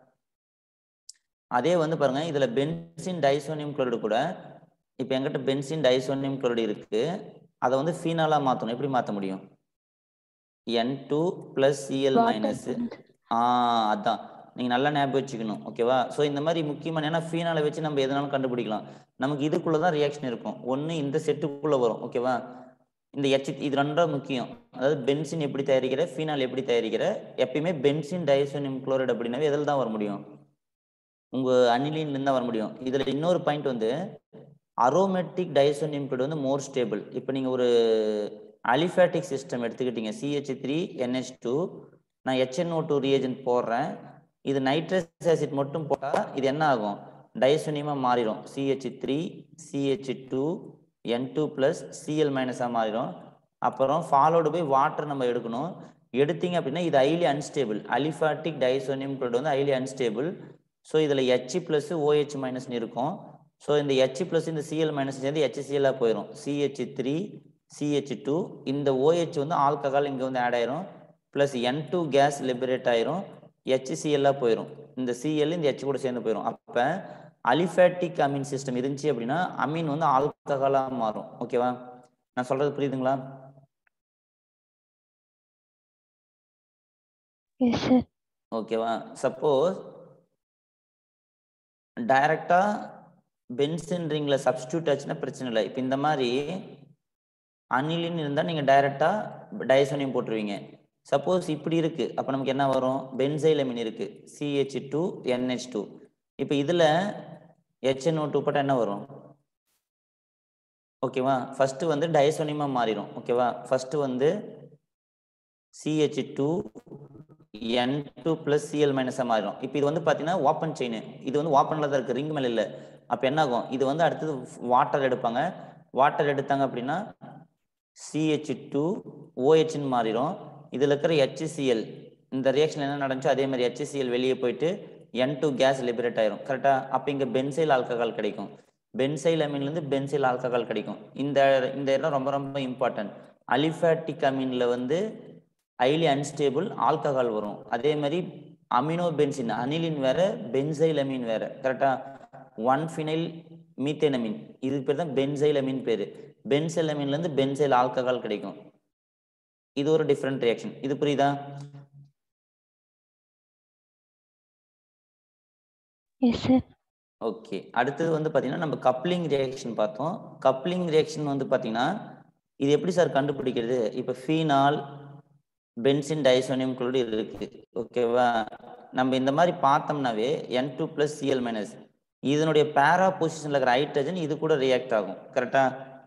A: அதே வந்து பாருங்க இதுல பென்சின் டைசோனியம் குளோரைடு கூட இப்போ எங்கிட்ட பென்சின் டைசோனியம் குளோரைடு இருக்கு அதை வந்து ஃபீனாலா மாற்றணும் எப்படி மாற்ற முடியும் N two plus Cl minus ஆ அதான் நீங்க நல்லா ஞாபகம் வச்சுக்கணும் ஓகேவா ஸோ இந்த மாதிரி முக்கியமான ஏன்னா ஃபீனாலை வச்சு நம்ம எதனாலும் கண்டுபிடிக்கலாம் நமக்கு இதுக்குள்ள தான் ரியாக்ஷன் இருக்கும் ஒன்று இந்த செட்டுக்குள்ள வரும் ஓகேவா இந்த எச் இது ரெண்டும் முக்கியம் அதாவது பென்சின் எப்படி தயாரிக்கிற ஃபீனால் எப்படி தயாரிக்கிற எப்பயுமே பென்சின் டைசோனியம் குளோரைடு அப்படின்னாவே எதில் தான் வர முடியும் உங்க அனிலின்ல இருந்து தான் வர முடியும் இதுல இன்னொரு பாயிண்ட் வந்து அரோமேட்டிக் டைசோனியம் குளோரைடு வந்து மோர் ஸ்டேபிள் இப்போ நீங்க ஒரு அலிஃபேட்டிக் சிஸ்டம் எடுத்துக்கிட்டீங்க சிஹெச் த்ரீ என்ஹெச் டூ நான் ஹெச்என்ஓ டூ ரியேஜென்ட் போடுறேன் இது நைட்ரஸ் ஆசிட் மட்டும் போட்டால் இது என்ன ஆகும் டைசோனியமாக மாறிடும் CH three CH two N two plus Cl மைனஸாக மாறிடும் அப்புறம் ஃபாலோடு பை வாட்டர் நம்ம எடுக்கணும் எடுத்தீங்க அப்படின்னா இது highly unstable aliphatic diazonium chloride வந்து ஹைலி அன்ஸ்டேபிள் ஸோ இதில் ஹெச் ப்ளஸ் ஓஹெச் மைனஸ்னு இருக்கும் ஸோ இந்த ஹெச் ப்ளஸ் இந்த சிஎல் மைனஸ் சேர்ந்து ஹெச்சிசிஎல்லாக போயிடும் சிஹெச் த்ரீ சிஹெச் டூ இந்த ஓஹெச் வந்து ஆல்கஹால் இங்கே வந்து ஆட் ஆயிரும் plus N two gas liberate ஆயிரும் ஹெச்சிசிஎல்லாக போயிடும் இந்த சிஎல் இந்த ஹெச் கூட சேர்ந்து போயிடும் அப்போ அலிஃபேட்டிக் அமீன் சிஸ்டம் இருந்துச்சு அப்படின்னா அமீன் வந்து ஆல்கஹாலாக மாறும் ஓகேவா நான் சொல்றது புரியுதுங்களா
B: எஸ் சார்
A: ஓகேவா சப்போஸ் டைரக்டா பென்சின் ரிங்ல சப்ஸ்டியூட் ஆச்சுன்னா பிரச்சனை இல்லை இப்போ இந்த மாதிரி அனிலின் இருந்தால் நீங்கள் டைரக்டா டயசோனியம் போட்டுருவீங்க சப்போஸ் இப்படி இருக்கு அப்போ நமக்கு என்ன வரும் பென்சைலமின் இருக்கு சிஹெச் டூ என்ஹெச் டூ இப்போ இதில் ஹெச்என்ஓ டூ போட்டால் என்ன வரும் ஓகேவா ஃபர்ஸ்ட் வந்து டயசோனியமாக மாறிடும் ஓகேவா ஃபர்ஸ்ட் வந்து CH two N two plus Cl மைனஸாக மாறிடும் இப்போ இது வந்து பார்த்தீங்கன்னா ஓப்பன் செயின் இது வந்து ஓப்பனில் தான் இருக்குது ரிங் மேலே இல்லை அப்போ என்ன ஆகும் இது வந்து அடுத்தது வாட்டர் எடுப்பாங்க வாட்டர் எடுத்தாங்க அப்படின்னா சிஹெச் டூ ஓஹெச்னு மாறிடும் இதில் இருக்கிற ஹெச்சிசிஎல் இந்த ரியாக்ஷன் என்ன நடந்துச்சோ அதே மாதிரி ஹெச்சிசிஎல் வெளியே போயிட்டு என் டூ கேஸ் லிபரேட் ஆயிரும் கரெக்டாக அப்போ இங்கே பென்சைல் ஆல்கஹால் கிடைக்கும் பென்சைல் அமீன்லேருந்து பென்சைல் ஆல்கஹால் கிடைக்கும் இந்த இந்த இடம் ரொம்ப ரொம்ப இம்பார்ட்டன்ட் அலிஃபேட்டிக் அமீனில் வந்து ஹைலி அன்ஸ்டேபிள் ஆல்கஹால் வரும் அதே மாதிரி அமினோ பென்சின் அனிலின் வேற பென்சைல் அமீன் வேற கரெக்டா ஒன் ஃபினைல் மீத்தேனமின் இதுக்கு பேர் தான் பென்சைல் அமீன் பேர் பென்சைல் அமீன்லேருந்து பென்சைல் ஆல்கஹால் கிடைக்கும் இது ஒரு டிஃப்ரெண்ட் ரியாக்ஷன் இது புரியுதா
B: எஸ் சார்
A: ஓகே அடுத்தது வந்து பார்த்தீங்கன்னா நம்ம கப்ளிங் ரியாக்ஷன் பார்த்தோம் கப்ளிங் ரியாக்ஷன் வந்து பார்த்தீங்கன்னா இது எப்படி சார் கண்டுபிடிக்கிறது இப்போ ஃபீனால் பென்சின் டைசோனியம் குளோரைடு இருக்கு ஓகேவா நம்ம இந்த மாதிரி பார்த்தோம்னாவே N two plus Cl minus இதனுடைய பேரா பொசிஷன்ல இருக்கிற ஹைட்ரஜன் இது கூட ரியாக்ட் ஆகும் கரெக்டா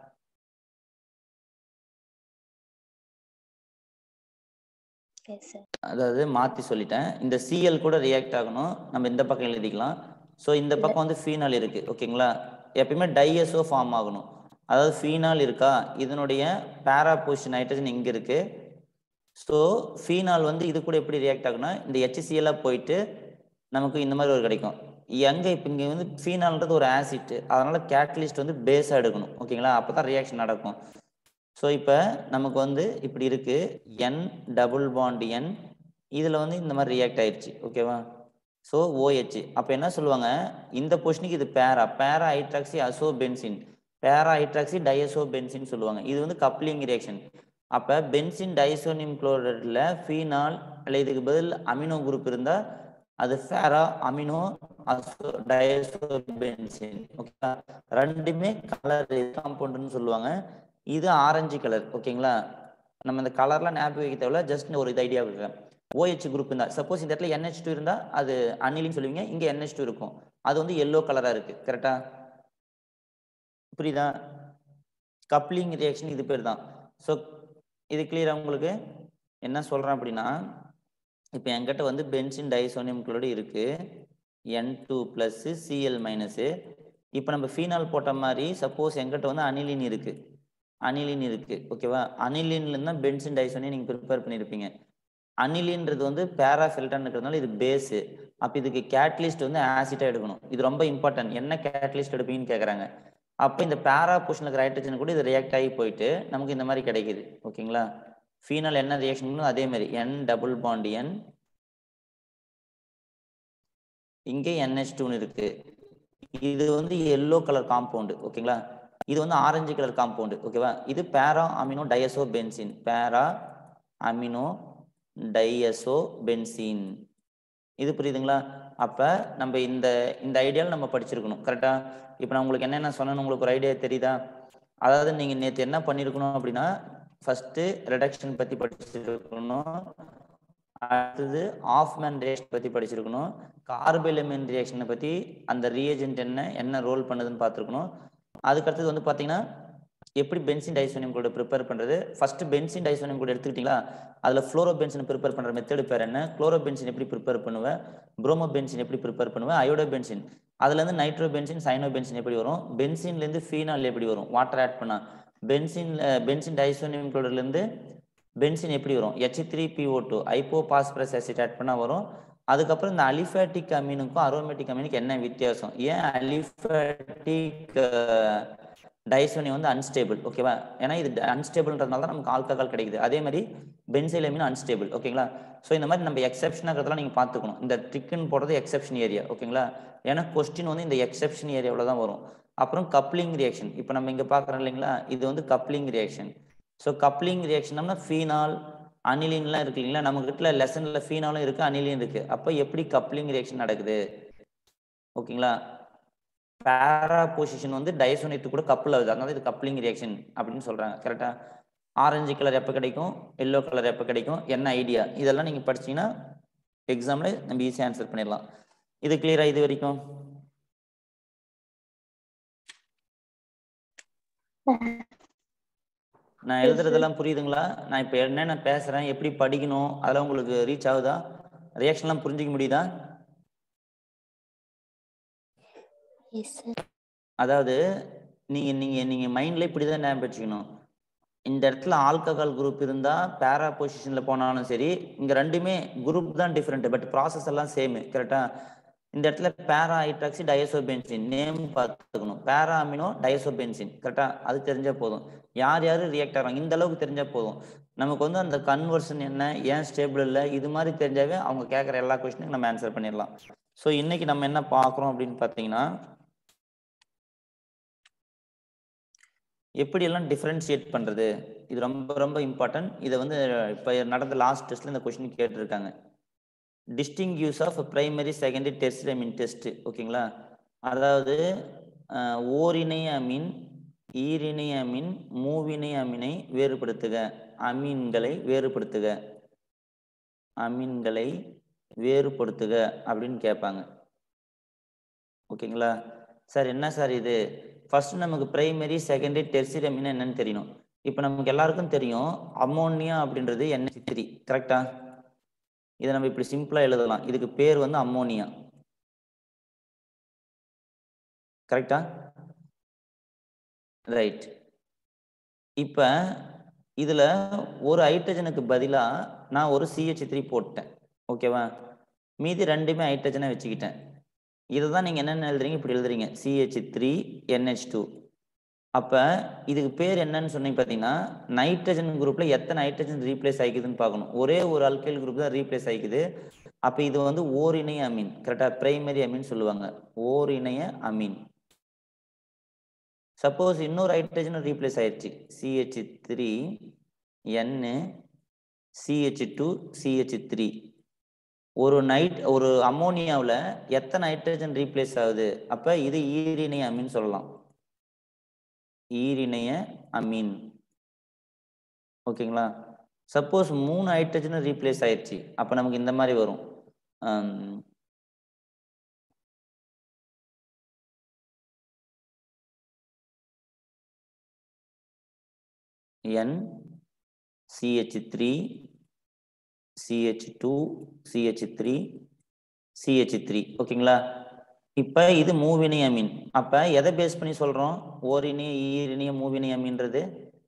C: எஸ் சார்
A: அதாவது மாற்றி சொல்லிட்டேன் இந்த சிஎல் கூட ரியாக்ட் ஆகணும் நம்ம இந்த பக்கம் எழுதிக்கலாம் ஸோ இந்த பக்கம் வந்து ஃபீனால் இருக்கு ஓகேங்களா எப்பயுமே டைஎஸ்ஓ ஃபார்ம் ஆகணும் அதாவது ஃபீனால் இருக்கா இதனுடைய பேரா பொசிஷன் ஹைட்ரஜன் இங்கே இருக்கு ஸோ ஃபீனால் வந்து இது கூட எப்படி ரியாக்ட் ஆகுனா இந்த ஹெச்சிசிஎல்லாக போயிட்டு நமக்கு இந்த மாதிரி ஒரு கிடைக்கும் எங்கே இப்போ இங்கே வந்து ஃபீனால்ன்றது ஒரு ஆசிட் அதனால கேட்டலிஸ்ட் வந்து பேஸாக எடுக்கணும் ஓகேங்களா அப்போ தான் ரியாக்ஷன் நடக்கும் ஸோ இப்போ நமக்கு வந்து இப்படி இருக்கு என் டபுள் பாண்ட் என் இதில் வந்து இந்த மாதிரி ரியாக்ட் ஆயிடுச்சு ஓகேவா ஸோ ஓஹெச் அப்போ என்ன சொல்லுவாங்க இந்த பொசிஷனுக்கு இது para para hydroxy azo benzene para hydroxy diazo benzene சொல்லுவாங்க இது வந்து கப்ளிங் ரியாக்ஷன் அப்போ பென்சின் டைசோனியம் குளோரைடில் ஃபீனால் இல்லை இதுக்கு பதில் அமினோ குரூப் இருந்தால் அது ஃபேரா அமினோ அசோ டயசோ பென்சின் ஓகேங்களா ரெண்டுமே கலர் காம்பவுண்டுன்னு சொல்லுவாங்க இது ஆரஞ்சு கலர் ஓகேங்களா நம்ம இந்த கலர்லாம் ஞாபகம் வைக்க தேவையில்ல ஜஸ்ட் ஒரு இது ஐடியா இருக்கேன் ஓஹெச் குரூப் இருந்தா சப்போஸ் இந்த இடத்துல NH2 டூ இருந்தால் அது அனிலின்னு சொல்லுவீங்க இங்கே NH2 டூ இருக்கும் அது வந்து எல்லோ கலராக இருக்கு கரெக்டா புரியுதா கப்ளிங் ரியாக்ஷன் இது பேர் தான் ஸோ இது கிளியரா உங்களுக்கு என்ன சொல்றேன் அப்படின்னா இப்போ என்கிட்ட வந்து பென்சின் டைசோனியம் குளோரைடு இருக்கு N two plus Cl minus இப்போ நம்ம ஃபீனால் போட்ட மாதிரி சப்போஸ் என்கிட்ட வந்து அனிலின் இருக்கு அனிலின் இருக்கு ஓகேவா அனிலின்ல இருந்தா பென்சின் டைசோனியம் நீங்க ப்ரிப்பேர் பண்ணியிருப்பீங்க அனிலின்றது வந்து பேராஃபில்டன் இருக்கிறதுனால இது பேஸு அப்போ இதுக்கு கேட்லிஸ்ட் வந்து ஆசிட்டா எடுக்கணும் இது ரொம்ப இம்பார்ட்டன்ட் என்ன கேட்லிஸ்ட் எடுப்பீங்கன்னு கேட்குறாங்க அப்போ இந்த பேரா பொசிஷன் இருக்கிற ஹைட்ரஜன் கூட இது ரியாக்ட் ஆகி போயிட்டு நமக்கு இந்த மாதிரி கிடைக்குது ஓகேங்களா ஃபீனால் என்ன ரியாக்ஷன் அதே மாதிரி என் டபுள் பாண்ட் என் இங்கே என்ஹெச் டூன்னு இருக்கு இது வந்து எல்லோ கலர் காம்பவுண்டு ஓகேங்களா இது வந்து ஆரஞ்சு கலர் காம்பவுண்டு ஓகேவா இது para amino diazo benzene para amino diazo benzene இது புரியுதுங்களா அப்போ நம்ம இந்த இந்த ஐடியாவில் நம்ம படிச்சிருக்கணும் கரெக்டா இப்போ நான் உங்களுக்கு என்னென்ன சொன்னேன்னு உங்களுக்கு ஒரு ஐடியா தெரியுதா அதாவது நீங்கள் நேற்று என்ன பண்ணியிருக்கணும் அப்படின்னா ஃபர்ஸ்ட்டு ரிடக்ஷன் பற்றி படிச்சிருக்கணும் அடுத்தது ஆஃப் மேன் ரியாக்ஷன் பற்றி படிச்சிருக்கணும் கார்பெலமின் ரியாக்ஷனை பற்றி அந்த ரியேஜென்ட் என்ன என்ன ரோல் பண்ணுதுன்னு பார்த்துருக்கணும் அதுக்கடுத்தது வந்து பார்த்தீங்கன்னா எப்படி பென்சின் டைசோனியம் கூட ப்ரிப்பேர் பண்ணுறது ஃபர்ஸ்ட் பென்சின் டைசோனியம் கூட எடுத்துக்கிட்டீங்களா அதில் ஃப்ளோரோ பென்சின் ப்ரிப்பேர் பண்ணுற மெத்தடு பேர் என்ன குளோரோ பென்சின் எப்படி ப்ரிப்பேர் பண்ணுவேன் ப்ரோமோ பென்சின் எப்படி ப்ரிப்பேர் பண்ணுவேன் அயோடோ பென்சின் அதுலேருந்து நைட்ரோ பென்சின் சைனோ பென்சின் எப்படி வரும் பென்சின்லேருந்து ஃபீனால் எப்படி வரும் வாட்டர் ஆட் பண்ணா பென்சின் பென்சின் டைசோனியம் குளோரிலேருந்து பென்சின் எப்படி வரும் H three PO two hypo phosphorus acid add பண்ணால் வரும் அதுக்கப்புறம் இந்த அலிஃபேட்டிக் அமீனுக்கும் அரோமேட்டிக் அமீனுக்கு என்ன வித்தியாசம் ஏன் அலிஃபேட்டிக் டைசோனியம் வந்து அன்ஸ்டேபிள் ஓகேவா ஏன்னா இது அன்ஸ்டேபிள்ன்றதுனால தான் நமக்கு ஆல்கஹால் கிடைக்குது அதே மாதிரி பென்சைல் அமீன் அன்ஸ்டேபிள் ஓகேங்களா ஸோ இந்த மாதிரி நம்ம எக்ஸப்ஷனாகிறதெல்லாம் நீங்கள் பார்த்துக்கணும் இந்த ட்ரிக்குன்னு போடுறது எக்ஸப்ஷன் ஏரியா ஓகேங்களா ஏன்னா கொஸ்டின் வந்து இந்த எக்ஸப்ஷன் ஏரியாவில் தான் வரும் அப்புறம் கப்ளிங் ரியாக்ஷன் இப்போ நம்ம இங்கே பார்க்குறோம் இல்லைங்களா இது வந்து coupling reaction so coupling reaction phenol அனிலின்லாம் இருக்கு இல்லைங்களா நம்ம கிட்ட லெசன்ல ஃபீனாலும் இருக்கு அனிலின் இருக்கு அப்போ எப்படி கப்ளிங் ரியாக்ஷன் நடக்குது ஓகேங்களா பேரா பொசிஷன் வந்து டயசோனேட்டு கூட கப்பிள் ஆகுது அதனால இது கப்ளிங் ரியாக்ஷன் அப்படின்னு சொல்றாங்க கரெக்டா ஆரஞ்சு கலர் எப்போ கிடைக்கும் எல்லோ கலர் எப்போ கிடைக்கும் என்ன ஐடியா இதெல்லாம் நீங்க படிச்சீங்கன்னா எக்ஸாம்ல நம்ம ஈஸியாக ஆன்சர் பண்ணிடலாம் இது கிளியரா இது வரைக்கும் நான் எழுதுறதெல்லாம் புரியுதுங்களா நான் இப்போ என்னென்ன பேசுறேன் எப்படி படிக்கணும் அதெல்லாம் உங்களுக்கு ரீச் ஆகுதா ரியாக்ஷன்லாம் புரிஞ்சிக்க முடியுதா
C: எஸ் சார்
A: அதாவது நீங்க நீங்க நீங்க மைண்ட்ல இப்படிதான் ஞாபகம் வச்சுக்கணும் இந்த இடத்துல ஆல்கஹால் குரூப் இருந்தா பேரா பொசிஷன்ல போனாலும் சரி இங்க ரெண்டுமே குரூப் தான் டிஃப்ரெண்ட் பட் ப்ராசஸ் எல்லாம் சேம் கரெக்டா இந்த இடத்துல பேரா ஹைட்ராக்சி டயசோபென்சின் நேம் பார்த்துக்கணும் பேரா அமினோ டயசோபென்சின் கரெக்டா அது தெரிஞ்சா போதும் யார் யார் ரியாக்ட் ஆகிறாங்க இந்த அளவுக்கு தெரிஞ்சா போதும் நமக்கு வந்து அந்த கன்வர்ஷன் என்ன ஏன் ஸ்டேபிள் இல்லை இது மாதிரி தெரிஞ்சாவே அவங்க கேட்குற எல்லா கொஸ்டினுக்கும் நம்ம ஆன்சர் பண்ணிடலாம் ஸோ இன்னைக்கு நம்ம என்ன பார்க்குறோம் அப்படின்னு பார்த்தீங்கன்னா எப்படியெல்லாம் டிஃப்ரென்ஷியேட் பண்ணுறது இது ரொம்ப ரொம்ப இம்பார்ட்டன்ட் இதை வந்து இப்போ நடந்த லாஸ்ட் டெஸ்ட்டில் இந்த கொஷின் கேட்டிருக்காங்க distinguish of primary secondary test mean test ஓகேங்களா அதாவது அஹ், ஓரிணைய அமீன் ஈரிணைய அமீன் மூவிணைய அமீனை வேறுபடுத்துக அமீன்களை வேறுபடுத்துக அமீன்களை வேறுபடுத்துக அப்படின்னு கேட்பாங்க ஓகேங்களா சார் என்ன சார் இது ஃபர்ஸ்ட் நமக்கு பிரைமரி செகண்டரி டெர்சிரி அமீன் என்னன்னு தெரியணும் இப்போ நமக்கு எல்லாருக்கும் தெரியும் அம்மோனியா அப்படின்றது என்ஹெச் த்ரீ கரெக்டா இதை நம்ம இப்படி சிம்பிளா எழுதலாம் இதுக்கு பேர் வந்து அம்மோனியா கரெக்டா ரைட் இப்போ இதுல ஒரு ஹைட்ரஜனுக்கு பதிலா நான் ஒரு சிஹெச் த்ரீ போட்டேன் ஓகேவா மீதி ரெண்டுமே ஹைட்ரஜனை வச்சுக்கிட்டேன் இதை தான் நீங்கள் என்னென்ன எழுதுறீங்க இப்படி எழுதுறீங்க சிஹெச் த்ரீ என்ஹெச் டூ அப்போ இதுக்கு பேர் என்னன்னு சொன்னீங்க பார்த்தீங்கன்னா நைட்ரஜன் குரூப்பில் எத்தனை ஹைட்ரஜன் ரீப்ளேஸ் ஆகிக்குதுன்னு பார்க்கணும் ஒரே ஒரு அல்கைல் குரூப் தான் ரீப்ளேஸ் ஆகிக்குது அப்போ இது வந்து ஓரிணைய அமீன் கரெக்டாக பிரைமரி அமீன் சொல்லுவாங்க ஓரிணைய அமீன் சப்போஸ் இன்னொரு ஹைட்ரஜன் ரீப்ளேஸ் ஆயிடுச்சு CH three N CH two CH three ஒரு நைட் ஒரு அம்மோனியாவில் எத்தனை ஹைட்ரஜன் ரீப்ளேஸ் ஆகுது அப்போ இது ஈரிணைய அமீன் சொல்லலாம் ஈரிணைய அமீன் ஓகேங்களா சப்போஸ் மூணு ஹைட்ரஜன் ரீப்ளேஸ் ஆயிடுச்சு அப்போ நமக்கு இந்த மாதிரி வரும் ஆம், N CH three CH two CH three CH three ஓகேங்களா இப்போ இது மூவினி அமீன் அப்போ எதை பேஸ் பண்ணி சொல்கிறோம் ஓரினிய ஈரினிய மூவினி அமீன்றது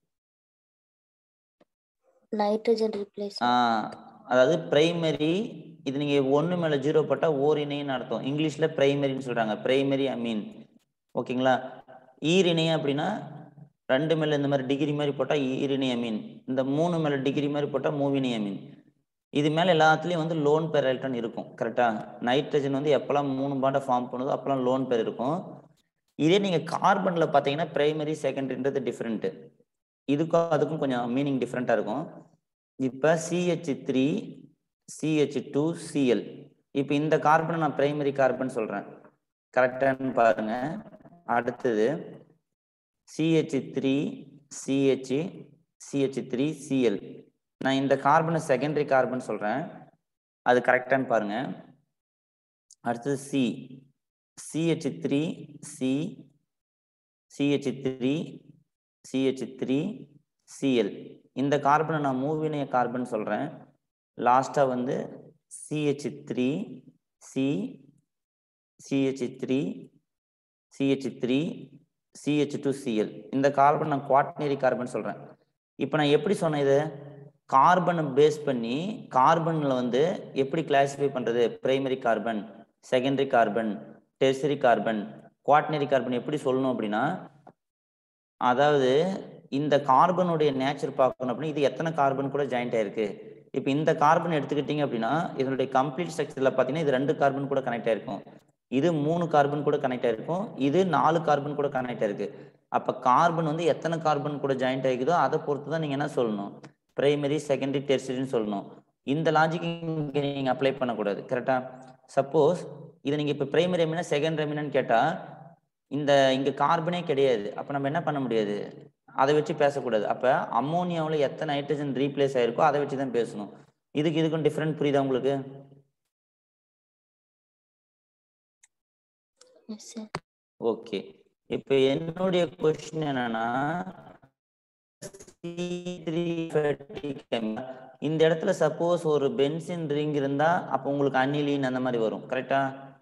C: நைட்ரஜன் ரீப்ளேஸ்
A: ஆஹ், அதாவது பிரைமரி இது நீங்கள் ஒன்று மேலே ஜீரோ போட்டால் ஓரிணைன்னு அர்த்தம் இங்கிலீஷில் பிரைமரின்னு சொல்கிறாங்க பிரைமரி அமீன் ஓகேங்களா ஈரிணை அப்படின்னா ரெண்டு மேலே இந்த மாதிரி டிகிரி மாதிரி போட்டால் ஈரிணை அமீன் இந்த மூணு மேலே டிகிரி மாதிரி போட்டால் மூவினி அமீன் இது மேலே எல்லாத்துலேயும் வந்து லோன் பேர் எலக்ட்ரான் இருக்கும் கரெக்டாக நைட்ரஜன் வந்து எப்போல்லாம் மூணு பாண்டை ஃபார்ம் பண்ணுதோ அப்போல்லாம் லோன் பேர் இருக்கும் இதே நீங்கள் கார்பனில் பார்த்தீங்கன்னா பிரைமரி செகண்டரின்றது டிஃப்ரெண்ட்டு இதுக்கும் அதுக்கும் கொஞ்சம் மீனிங் டிஃப்ரெண்ட்டாக இருக்கும் இப்போ CH three CH two Cl இப்போ இந்த கார்பனை நான் பிரைமரி கார்பன் சொல்கிறேன் கரெக்டானு பாருங்க அடுத்தது CH three CH CH three Cl நான் இந்த கார்பனை செகண்டரி கார்பன் சொல்கிறேன் அது கரெக்டானு பாருங்க அடுத்தது C CH three C CH three CH three Cl இந்த கார்பனை நான் மூவினைய கார்பன் சொல்கிறேன் லாஸ்ட்டாக வந்து CH three C CH three CH three CH two Cl இந்த கார்பன் நான் குவாட்னரி கார்பன் சொல்கிறேன் இப்போ நான் எப்படி சொன்னேன் இது கார்பனை பேஸ் பண்ணி கார்பனில் வந்து எப்படி கிளாசிஃபை பண்ணுறது primary carbon secondary carbon tertiary carbon quaternary carbon எப்படி சொல்லணும் அப்படின்னா அதாவது இந்த கார்பனுடைய நேச்சர் பார்க்கணும் அப்படின்னா இது எத்தனை கார்பன் கூட ஜாயிண்ட் ஆயிருக்கு இப்போ இந்த கார்பன் எடுத்துக்கிட்டீங்க அப்படின்னா இதனுடைய கம்ப்ளீட் ஸ்ட்ரக்சரில் பார்த்தீங்கன்னா இது ரெண்டு கார்பன் கூட கனெக்ட் ஆயிருக்கும் இது மூணு கார்பன் கூட கனெக்ட் ஆயிருக்கும் இது நாலு கார்பன் கூட கனெக்ட் ஆயிருக்கு அப்போ கார்பன் வந்து எத்தனை கார்பன் கூட ஜாயிண்ட் ஆகிக்குதோ அதை பொறுத்து தான் நீங்கள் என்ன சொல்லணும் பிரைமரி செகண்டரி டெர்சரின்னு சொல்லணும் இந்த லாஜிக் இங்கே நீங்கள் அப்ளை பண்ணக்கூடாது கரெக்டாக சப்போஸ் இதை நீங்கள் இப்போ பிரைமரி அமீனா செகண்டரி அமீனான்னு கேட்டால் இந்த இங்கே கார்பனே கிடையாது அப்போ நம்ம என்ன பண்ண முடியாது அதை வச்சு பேசக்கூடாது அப்போ அம்மோனியாவில் எத்தனை நைட்ரஜன் ரீப்ளேஸ் ஆயிருக்கோ அதை வச்சு தான் பேசணும் இதுக்கு இதுக்கும் டிஃப்ரெண்ட் புரியுதா உங்களுக்கு
C: எஸ் சார்
A: ஓகே இப்போ என்னுடைய கொஸ்டின் என்னன்னா C3 fatty chemical. இந்த இடத்துல சப்போஸ் ஒரு பென்சின் ரிங் இருந்தா அப்போ உங்களுக்கு அனிலின் அந்த மாதிரி வரும் கரெக்டா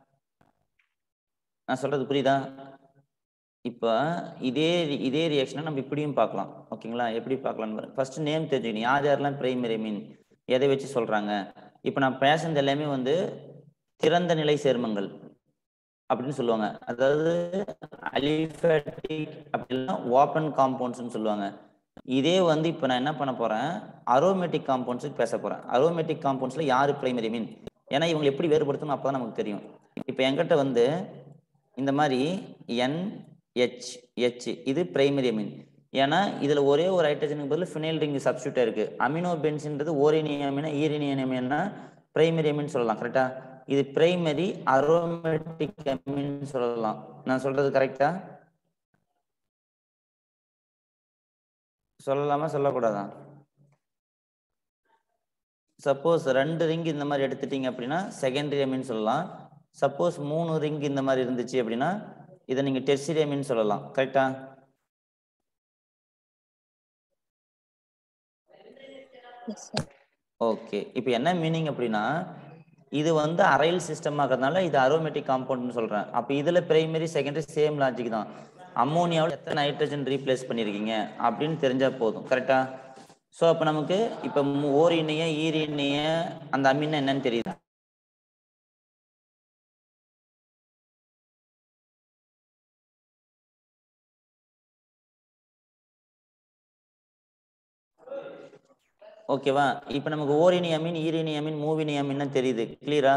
A: நான் சொல்றது புரியுதா இப்போ இதே இதே ரியாக்ஷனை நம்ம இப்படியும் பார்க்கலாம் ஓகேங்களா எப்படி பார்க்கலாம் ஃபர்ஸ்ட் நேம் தெரிஞ்சுக்கணும் யார் யாரெல்லாம் பிரைமரி மீன் எதை வச்சு சொல்றாங்க இப்போ நான் பேசுனது எல்லாமே வந்து திறந்த நிலை சேர்மங்கள் அப்படின்னு சொல்லுவாங்க அதாவது அலிஃபேட்டிக் அப்படின்னா ஓப்பன் காம்பவுண்ட்ஸ்னு சொல்லுவாங்க இதே வந்து இப்போ நான் என்ன பண்ண போறேன் அரோமேட்டிக் காம்பவுண்ட்ஸுக்கு பேச போறேன் அரோமேட்டிக் காம்பவுண்ட்ஸ்ல யாரு பிரைமரி மீன் ஏன்னா இவங்க எப்படி வேறுபடுத்தணும் அப்பதான் நமக்கு தெரியும் இப்போ என்கிட்ட வந்து இந்த மாதிரி என் ஹெச் ஹெச் இது பிரைமரி அமீன் ஏன்னா இதுல ஒரே ஒரு ஹைட்ரஜனுக்கு பதில் ஃபினைல் ரிங் சப்ஸ்டியூட்டா இருக்கு அமினோ பென்சின்றது ஓரினியமினா ஈரினியமினா பிரைமரி அமீன் சொல்லலாம் கரெக்டா இது பிரைமரி அரோமேட்டிக் அமீன் சொல்லலாம் நான் சொல்றது கரெக்டா சொல்லலாமா சொல்லக்கூடாதா சப்போஸ் ரெண்டு ரிங் இந்த மாதிரி எடுத்துட்டீங்க அப்படின்னா செகண்டரி அமீன் சொல்லலாம் சப்போஸ் மூணு ரிங் இந்த மாதிரி இருந்துச்சு அப்படின்னா இதை நீங்க டெர்சிரி அமீன் சொல்லலாம் கரெக்டா
C: எஸ் சார்
A: ஓகே இப்போ என்ன மீனிங் அப்படின்னா இது வந்து அரைல் சிஸ்டம் ஆகிறதுனால இது அரோமேட்டிக் காம்பவுண்ட்னு சொல்றேன் அப்போ இதுல பிரைமரி செகண்டரி சேம் லாஜிக் தான் அம்மோனியாவில் எத்தனை நைட்ரஜன் ரீப்ளேஸ் பண்ணியிருக்கீங்க அப்படின்னு தெரிஞ்சா போதும் கரெக்டா ஸோ அப்போ நமக்கு இப்போ ஓரிணைய ஈரிணைய அந்த அமீன் என்னன்னு தெரியுது ஓகேவா இப்போ நமக்கு ஓரினி அமீன் ஈரினி அமீன் மூவினி அமீன் தெரியுது கிளியரா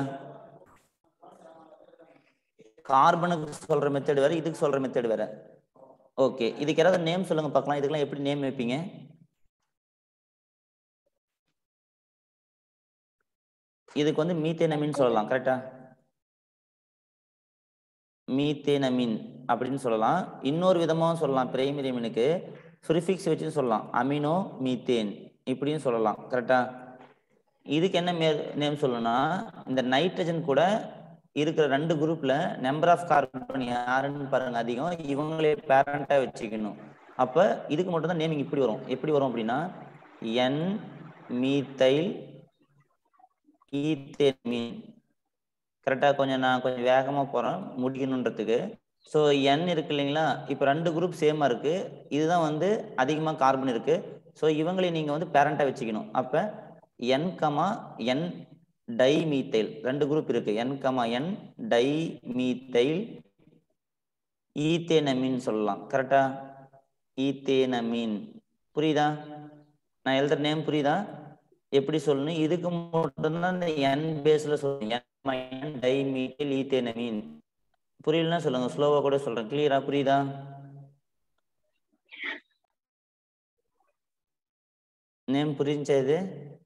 A: கார்பனுக்கு சொல்ற மெத்தட் வேற இதுக்கு சொல்ற மெத்தட் வேற ஓகே இதுக்கு யாராவது நேம் சொல்லுங்க பார்க்கலாம் இதுக்கெல்லாம் எப்படி நேம் வைப்பீங்க இதுக்கு வந்து மீத்தேன் அமீன் சொல்லலாம் கரெக்டா மீத்தேன் அமீன் அப்படின்னு சொல்லலாம் இன்னொரு விதமாகவும் சொல்லலாம் பிரைமரி அமீனுக்கு ப்ரிஃபிக்ஸ் வச்சு சொல்லலாம் அமினோ மீத்தேன் இப்படியும் சொல்லலாம் கரெக்டா இதுக்கு என்ன மே நேம் சொல்லணும்னா இந்த நைட்ரஜன் கூட இருக்கிற ரெண்டு குரூப்ல நம்பர் ஆஃப் கார்பன் யாருன்னு பாருங்க அதிகம் இவங்களே பேரண்டா வச்சுக்கணும் அப்ப இதுக்கு மட்டும் தான் நேமிங் இப்படி வரும் எப்படி வரும் அப்படின்னா என் மீத்தைல் ஈத்தேமீன் கரெக்டா கொஞ்சம் நான் கொஞ்சம் வேகமா போறேன் முடிக்கணுன்றதுக்கு ஸோ என் இருக்கு இல்லைங்களா இப்போ ரெண்டு குரூப் சேமா இருக்கு இதுதான் வந்து அதிகமாக கார்பன் இருக்கு ஸோ இவங்களை நீங்க வந்து பேரண்டா வச்சுக்கணும் அப்ப N comma N tie methyl ரெண்டு குரூப் இருக்கு N comma N tie methyl ethanamine சொல்லலாம் கரெக்டா ஈத்தேனமீன் புரியுதா நான் எழுதுற நேம் புரியுதா எப்படி சொல்லணும் இதுக்கு மட்டும்தான் இந்த என் பேஸ்ல சொல்லணும் என் டை மீத்தைல் ஈத்தேனமீன் புரியலன்னா சொல்லுங்க ஸ்லோவா கூட சொல்றேன் கிளியரா புரியுதா நேம் புரிஞ்சா இது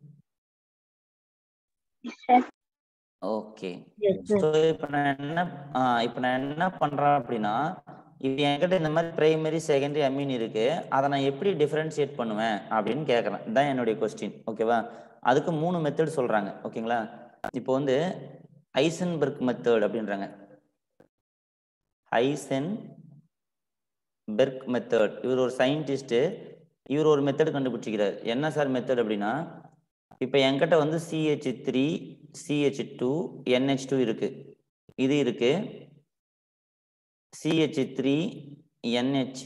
A: ஓகே ஸோ இப்போ நான் என்ன இப்போ நான் என்ன பண்றேன் அப்படின்னா இப்போ என்கிட்ட இந்த மாதிரி பிரைமரி செகண்டரி அமீன் இருக்கு அதை நான் எப்படி டிஃபரன்ஷியேட் பண்ணுவேன் அப்படின்னு கேட்குறேன் இதுதான் என்னுடைய கொஸ்டின் ஓகேவா அதுக்கு மூணு மெத்தட் சொல்றாங்க ஓகேங்களா இப்போ வந்து ஐசன்பர்க் மெத்தட் அப்படின்றாங்க ஐசன் பெர்க் மெத்தட் இவர் ஒரு சயின்டிஸ்ட் இவர் ஒரு மெத்தட் கண்டுபிடிச்சிக்கிறார் என்ன சார் மெத்தட் அப்படின்னா இப்போ என்கிட்ட வந்து CH three CH two NH two இருக்கு இது இருக்கு CH three NH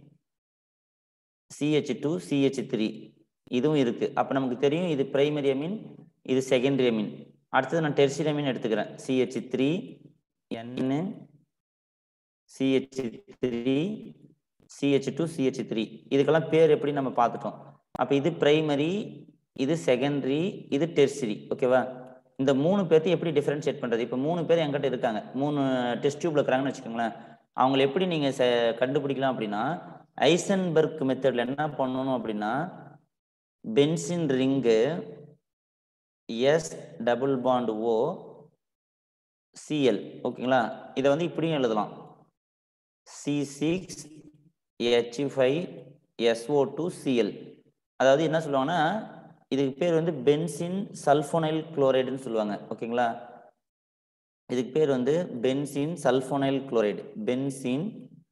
A: CH two CH three இதுவும் இருக்கு அப்போ நமக்கு தெரியும் இது பிரைமரி அமீன் இது செகண்டரி அமீன் அடுத்தது நான் டெர்சிரி அமீன் எடுத்துக்கிறேன் CH three N CH three CH two CH three இதுக்கெல்லாம் பேர் எப்படி நம்ம பார்த்துட்டோம் அப்போ இது பிரைமரி இது செகண்டரி இது டெர்சிரி ஓகேவா இந்த மூணு பேர்த்தையும் எப்படி டிஃபரன்ஷியேட் பண்ணுறது இப்போ மூணு பேர் என்கிட்ட இருக்காங்க மூணு டெஸ்ட் டியூப்ல இருக்கிறாங்கன்னு வச்சுக்கோங்களேன் அவங்கள எப்படி நீங்கள் ச கண்டுபிடிக்கலாம் அப்படின்னா ஐசன்பர்க் மெத்தடில் என்ன பண்ணணும் அப்படின்னா benzene ring S double bond O Cl ஓகேங்களா இதை வந்து இப்படியும் எழுதலாம் C six H five SO two Cl அதாவது என்ன சொல்லுவாங்கன்னா இதுக்கு பேர் வந்து பென்சின் சல்ஃபோனைல் குளோரைடுன்னு சொல்லுவாங்க ஓகேங்களா இதுக்கு பேர் வந்து benzene sulphonyl chloride benzene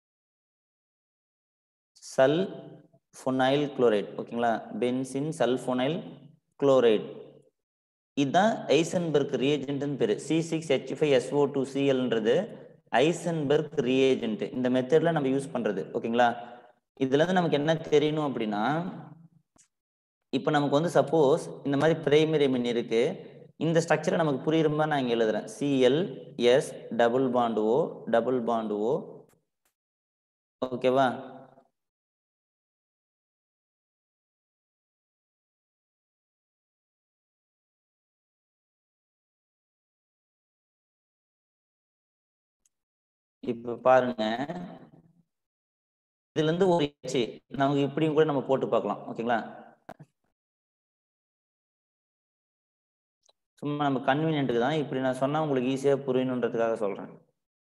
A: sulphonyl chloride ஓகேங்களா பென்சின் சல்ஃபோனைல் குளோரைடு இதுதான் ஐசன்பர்க் ரியேஜென்ட்னு பேர் C six H five SO two சிஎல்ன்றது ஐசன்பர்க் ரியேஜென்ட் இந்த மெத்தட்ல நம்ம யூஸ் பண்றது ஓகேங்களா இதுல இருந்து நமக்கு என்ன தெரியணும் அப்படின்னா இப்போ நமக்கு வந்து சப்போஸ் இந்த மாதிரி பிரைமரி மின் இருக்கு இந்த ஸ்ட்ரக்சரை நமக்கு புரியுற மாதிரி நான் இங்கே எழுதுறேன் Cl S double bond O double bond O ஓகேவா இப்ப பாருங்க இதுல இருந்து ஒரு எச்சு நமக்கு இப்படியும் கூட நம்ம போட்டு பார்க்கலாம் ஓகேங்களா சும்மா நம்ம கன்வீனியன்ட்டுக்கு தான் இப்படி நான் சொன்னா உங்களுக்கு ஈஸியா புரியணுன்றதுக்காக சொல்றேன்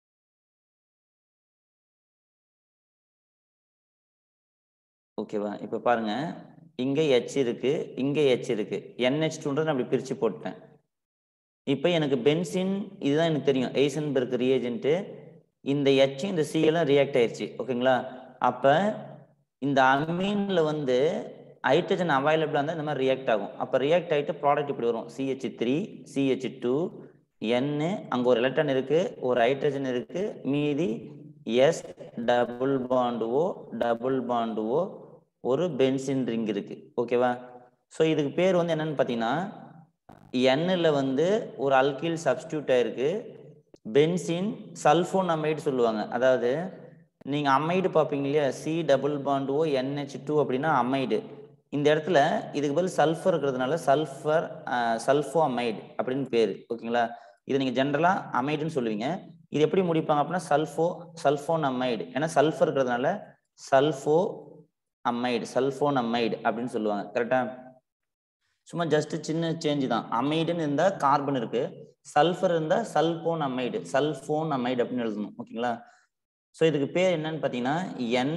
A: ஓகேவா இப்ப பாருங்க இங்க எச் இருக்கு இங்க எச் இருக்கு என்ஹெச் டூன்றது நான் அப்படி பிரிச்சு போட்டேன் இப்போ எனக்கு பென்சின் இதுதான் எனக்கு தெரியும் எய்சன்பர்க் ரியேஜென்ட்டு இந்த எச் இந்த சி எல்லாம் ரியாக்ட் ஆயிடுச்சு ஓகேங்களா அப்போ இந்த அமீனில் வந்து ஹைட்ரஜன் அவைலபிளாக இருந்தால் இந்த மாதிரி ரியாக்ட் ஆகும் அப்போ ரியாக்ட் ஆகிட்டு ப்ராடக்ட் இப்படி வரும் CH three CH two N அங்கே ஒரு எலக்ட்ரான் இருக்குது ஒரு ஹைட்ரஜன் இருக்குது மீதி S double bond O double bond O ஒரு பென்சின் ரிங் இருக்குது ஓகேவா ஸோ இதுக்கு பேர் வந்து என்னன்னு பார்த்தீங்கன்னா எண்ணில் வந்து ஒரு அல்கில் சப்ஸ்டியூட் ஆயிருக்கு பென்சின் சல்ஃபோன் அமைடு சொல்லுவாங்க அதாவது நீங்கள் அமைடு பார்ப்பீங்க இல்லையா C double bond O NH two அப்படின்னா அமைடு இந்த இடத்துல இதுக்கு பதில் சல்ஃபர் இருக்கிறதுனால சல்ஃபர் சல்ஃபோ அமைடு அப்படின்னு பேர் ஓகேங்களா இது நீங்கள் ஜென்ரலாக அமைடுன்னு சொல்லுவீங்க இது எப்படி முடிப்பாங்க அப்படின்னா சல்ஃபோ சல்ஃபோன் அமைடு ஏன்னா சல்ஃபர் இருக்கிறதுனால சல்ஃபோ அமைடு சல்ஃபோன் அமைடு அப்படின்னு சொல்லுவாங்க கரெக்டாக சும்மா ஜஸ்ட் சின்ன சேஞ்ச் தான் அமைடுன்னு இருந்தால் கார்பன் இருக்கு சல்ஃபர் இருந்தால் சல்போன் அமைடு சல்ஃபோன் அமைடு அப்படின்னு எழுதணும் ஓகேங்களா ஸோ இதுக்கு பேர் என்னன்னு பார்த்தீங்கன்னா என்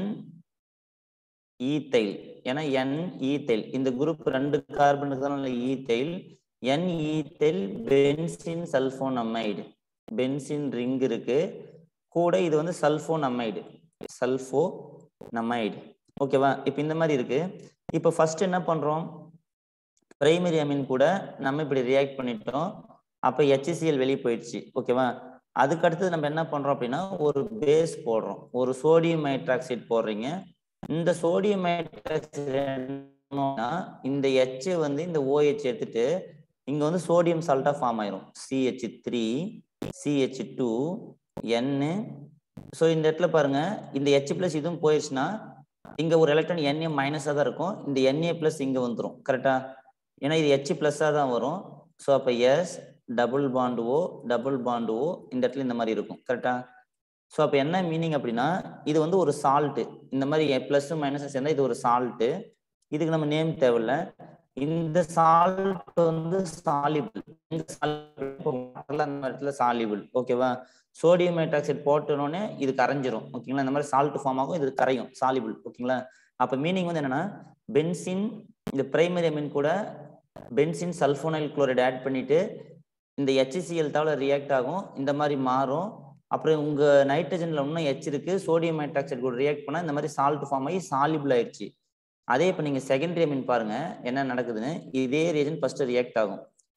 A: ஈத்தைல் ஏன்னா என் ஈத்தைல் இந்த குரூப் ரெண்டு கார்பனுக்கு தான் ethyl N ethyl benzene sulphone amide benzene ring இருக்கு கூட இது வந்து சல்ஃபோன் அமைடு சல்ஃபோ நமைடு ஓகேவா இப்போ இந்த மாதிரி இருக்கு இப்போ ஃபர்ஸ்ட் என்ன பண்றோம் பிரைமரி அமீன் கூட நம்ம இப்படி ரியாக்ட் பண்ணிட்டோம் அப்போ ஹெச்சிசிஎல் வெளியே போயிடுச்சு ஓகேவா அதுக்கு அடுத்தது நம்ம என்ன பண்றோம் அப்படின்னா ஒரு பேஸ் போடுறோம் ஒரு சோடியம் ஹைட்ராக்சைடு போடுறீங்க இந்த சோடியம் ஹைட்ராக்சைடு இந்த எச் வந்து இந்த ஓஹெச் எடுத்துட்டு இங்க வந்து சோடியம் சால்ட்டா ஃபார்ம் ஆயிரும் CH three CH two N so இந்த இடத்துல பாருங்க இந்த ஹெச் பிளஸ் இதுவும் போயிடுச்சுன்னா இங்க ஒரு எலக்ட்ரான் என்ஏ மைனஸாக தான் இருக்கும் இந்த என்ஏ பிளஸ் இங்க வந்துடும் கரெக்டா ஏன்னா இது ஹெச் பிளஸ்ஸாக தான் வரும் ஸோ அப்போ S double bond O double bond O இந்த இடத்துல இந்த மாதிரி இருக்கும் கரெக்டா ஸோ அப்போ என்ன மீனிங் அப்படின்னா இது வந்து ஒரு சால்ட்டு இந்த மாதிரி ப்ளஸ் மைனஸ் சேர்ந்தா இது ஒரு சால்ட்டு இதுக்கு நம்ம நேம் தேவையில்ல இந்த சால்ட் வந்து சாலிபிள் இந்த சால்ட் அந்த இடத்துல சாலிபிள் ஓகேவா சோடியம் ஹைட்ராக்சைடு போட்டோன்னே இது கரைஞ்சிரும் ஓகேங்களா இந்த மாதிரி சால்ட் ஃபார்ம் ஆகும் இது கரையும் சாலிபிள் ஓகேங்களா அப்போ மீனிங் வந்து என்னன்னா பென்சின் இந்த பிரைமரி அமீன் கூட பென்சின் சல்ஃபோனைல் குளோரைடு ஆட் பண்ணிட்டு இந்த ஹெச்சிசிஎல் தவிர ரியாக்ட் ஆகும் இந்த மாதிரி மாறும் அப்புறம் உங்க நைட்ரஜன்ல இன்னும் எச் இருக்கு சோடியம் ஹைட்ராக்சைடு கூட ரியாக்ட் பண்ணா இந்த மாதிரி சால்ட் ஃபார்ம் ஆகி சாலிபிள் ஆயிடுச்சு அதே இப்போ நீங்க செகண்டரி அமீன் பாருங்க என்ன நடக்குதுன்னு இதே ரீஜன் ஃபர்ஸ்ட் ரியாக்ட் ஆகும்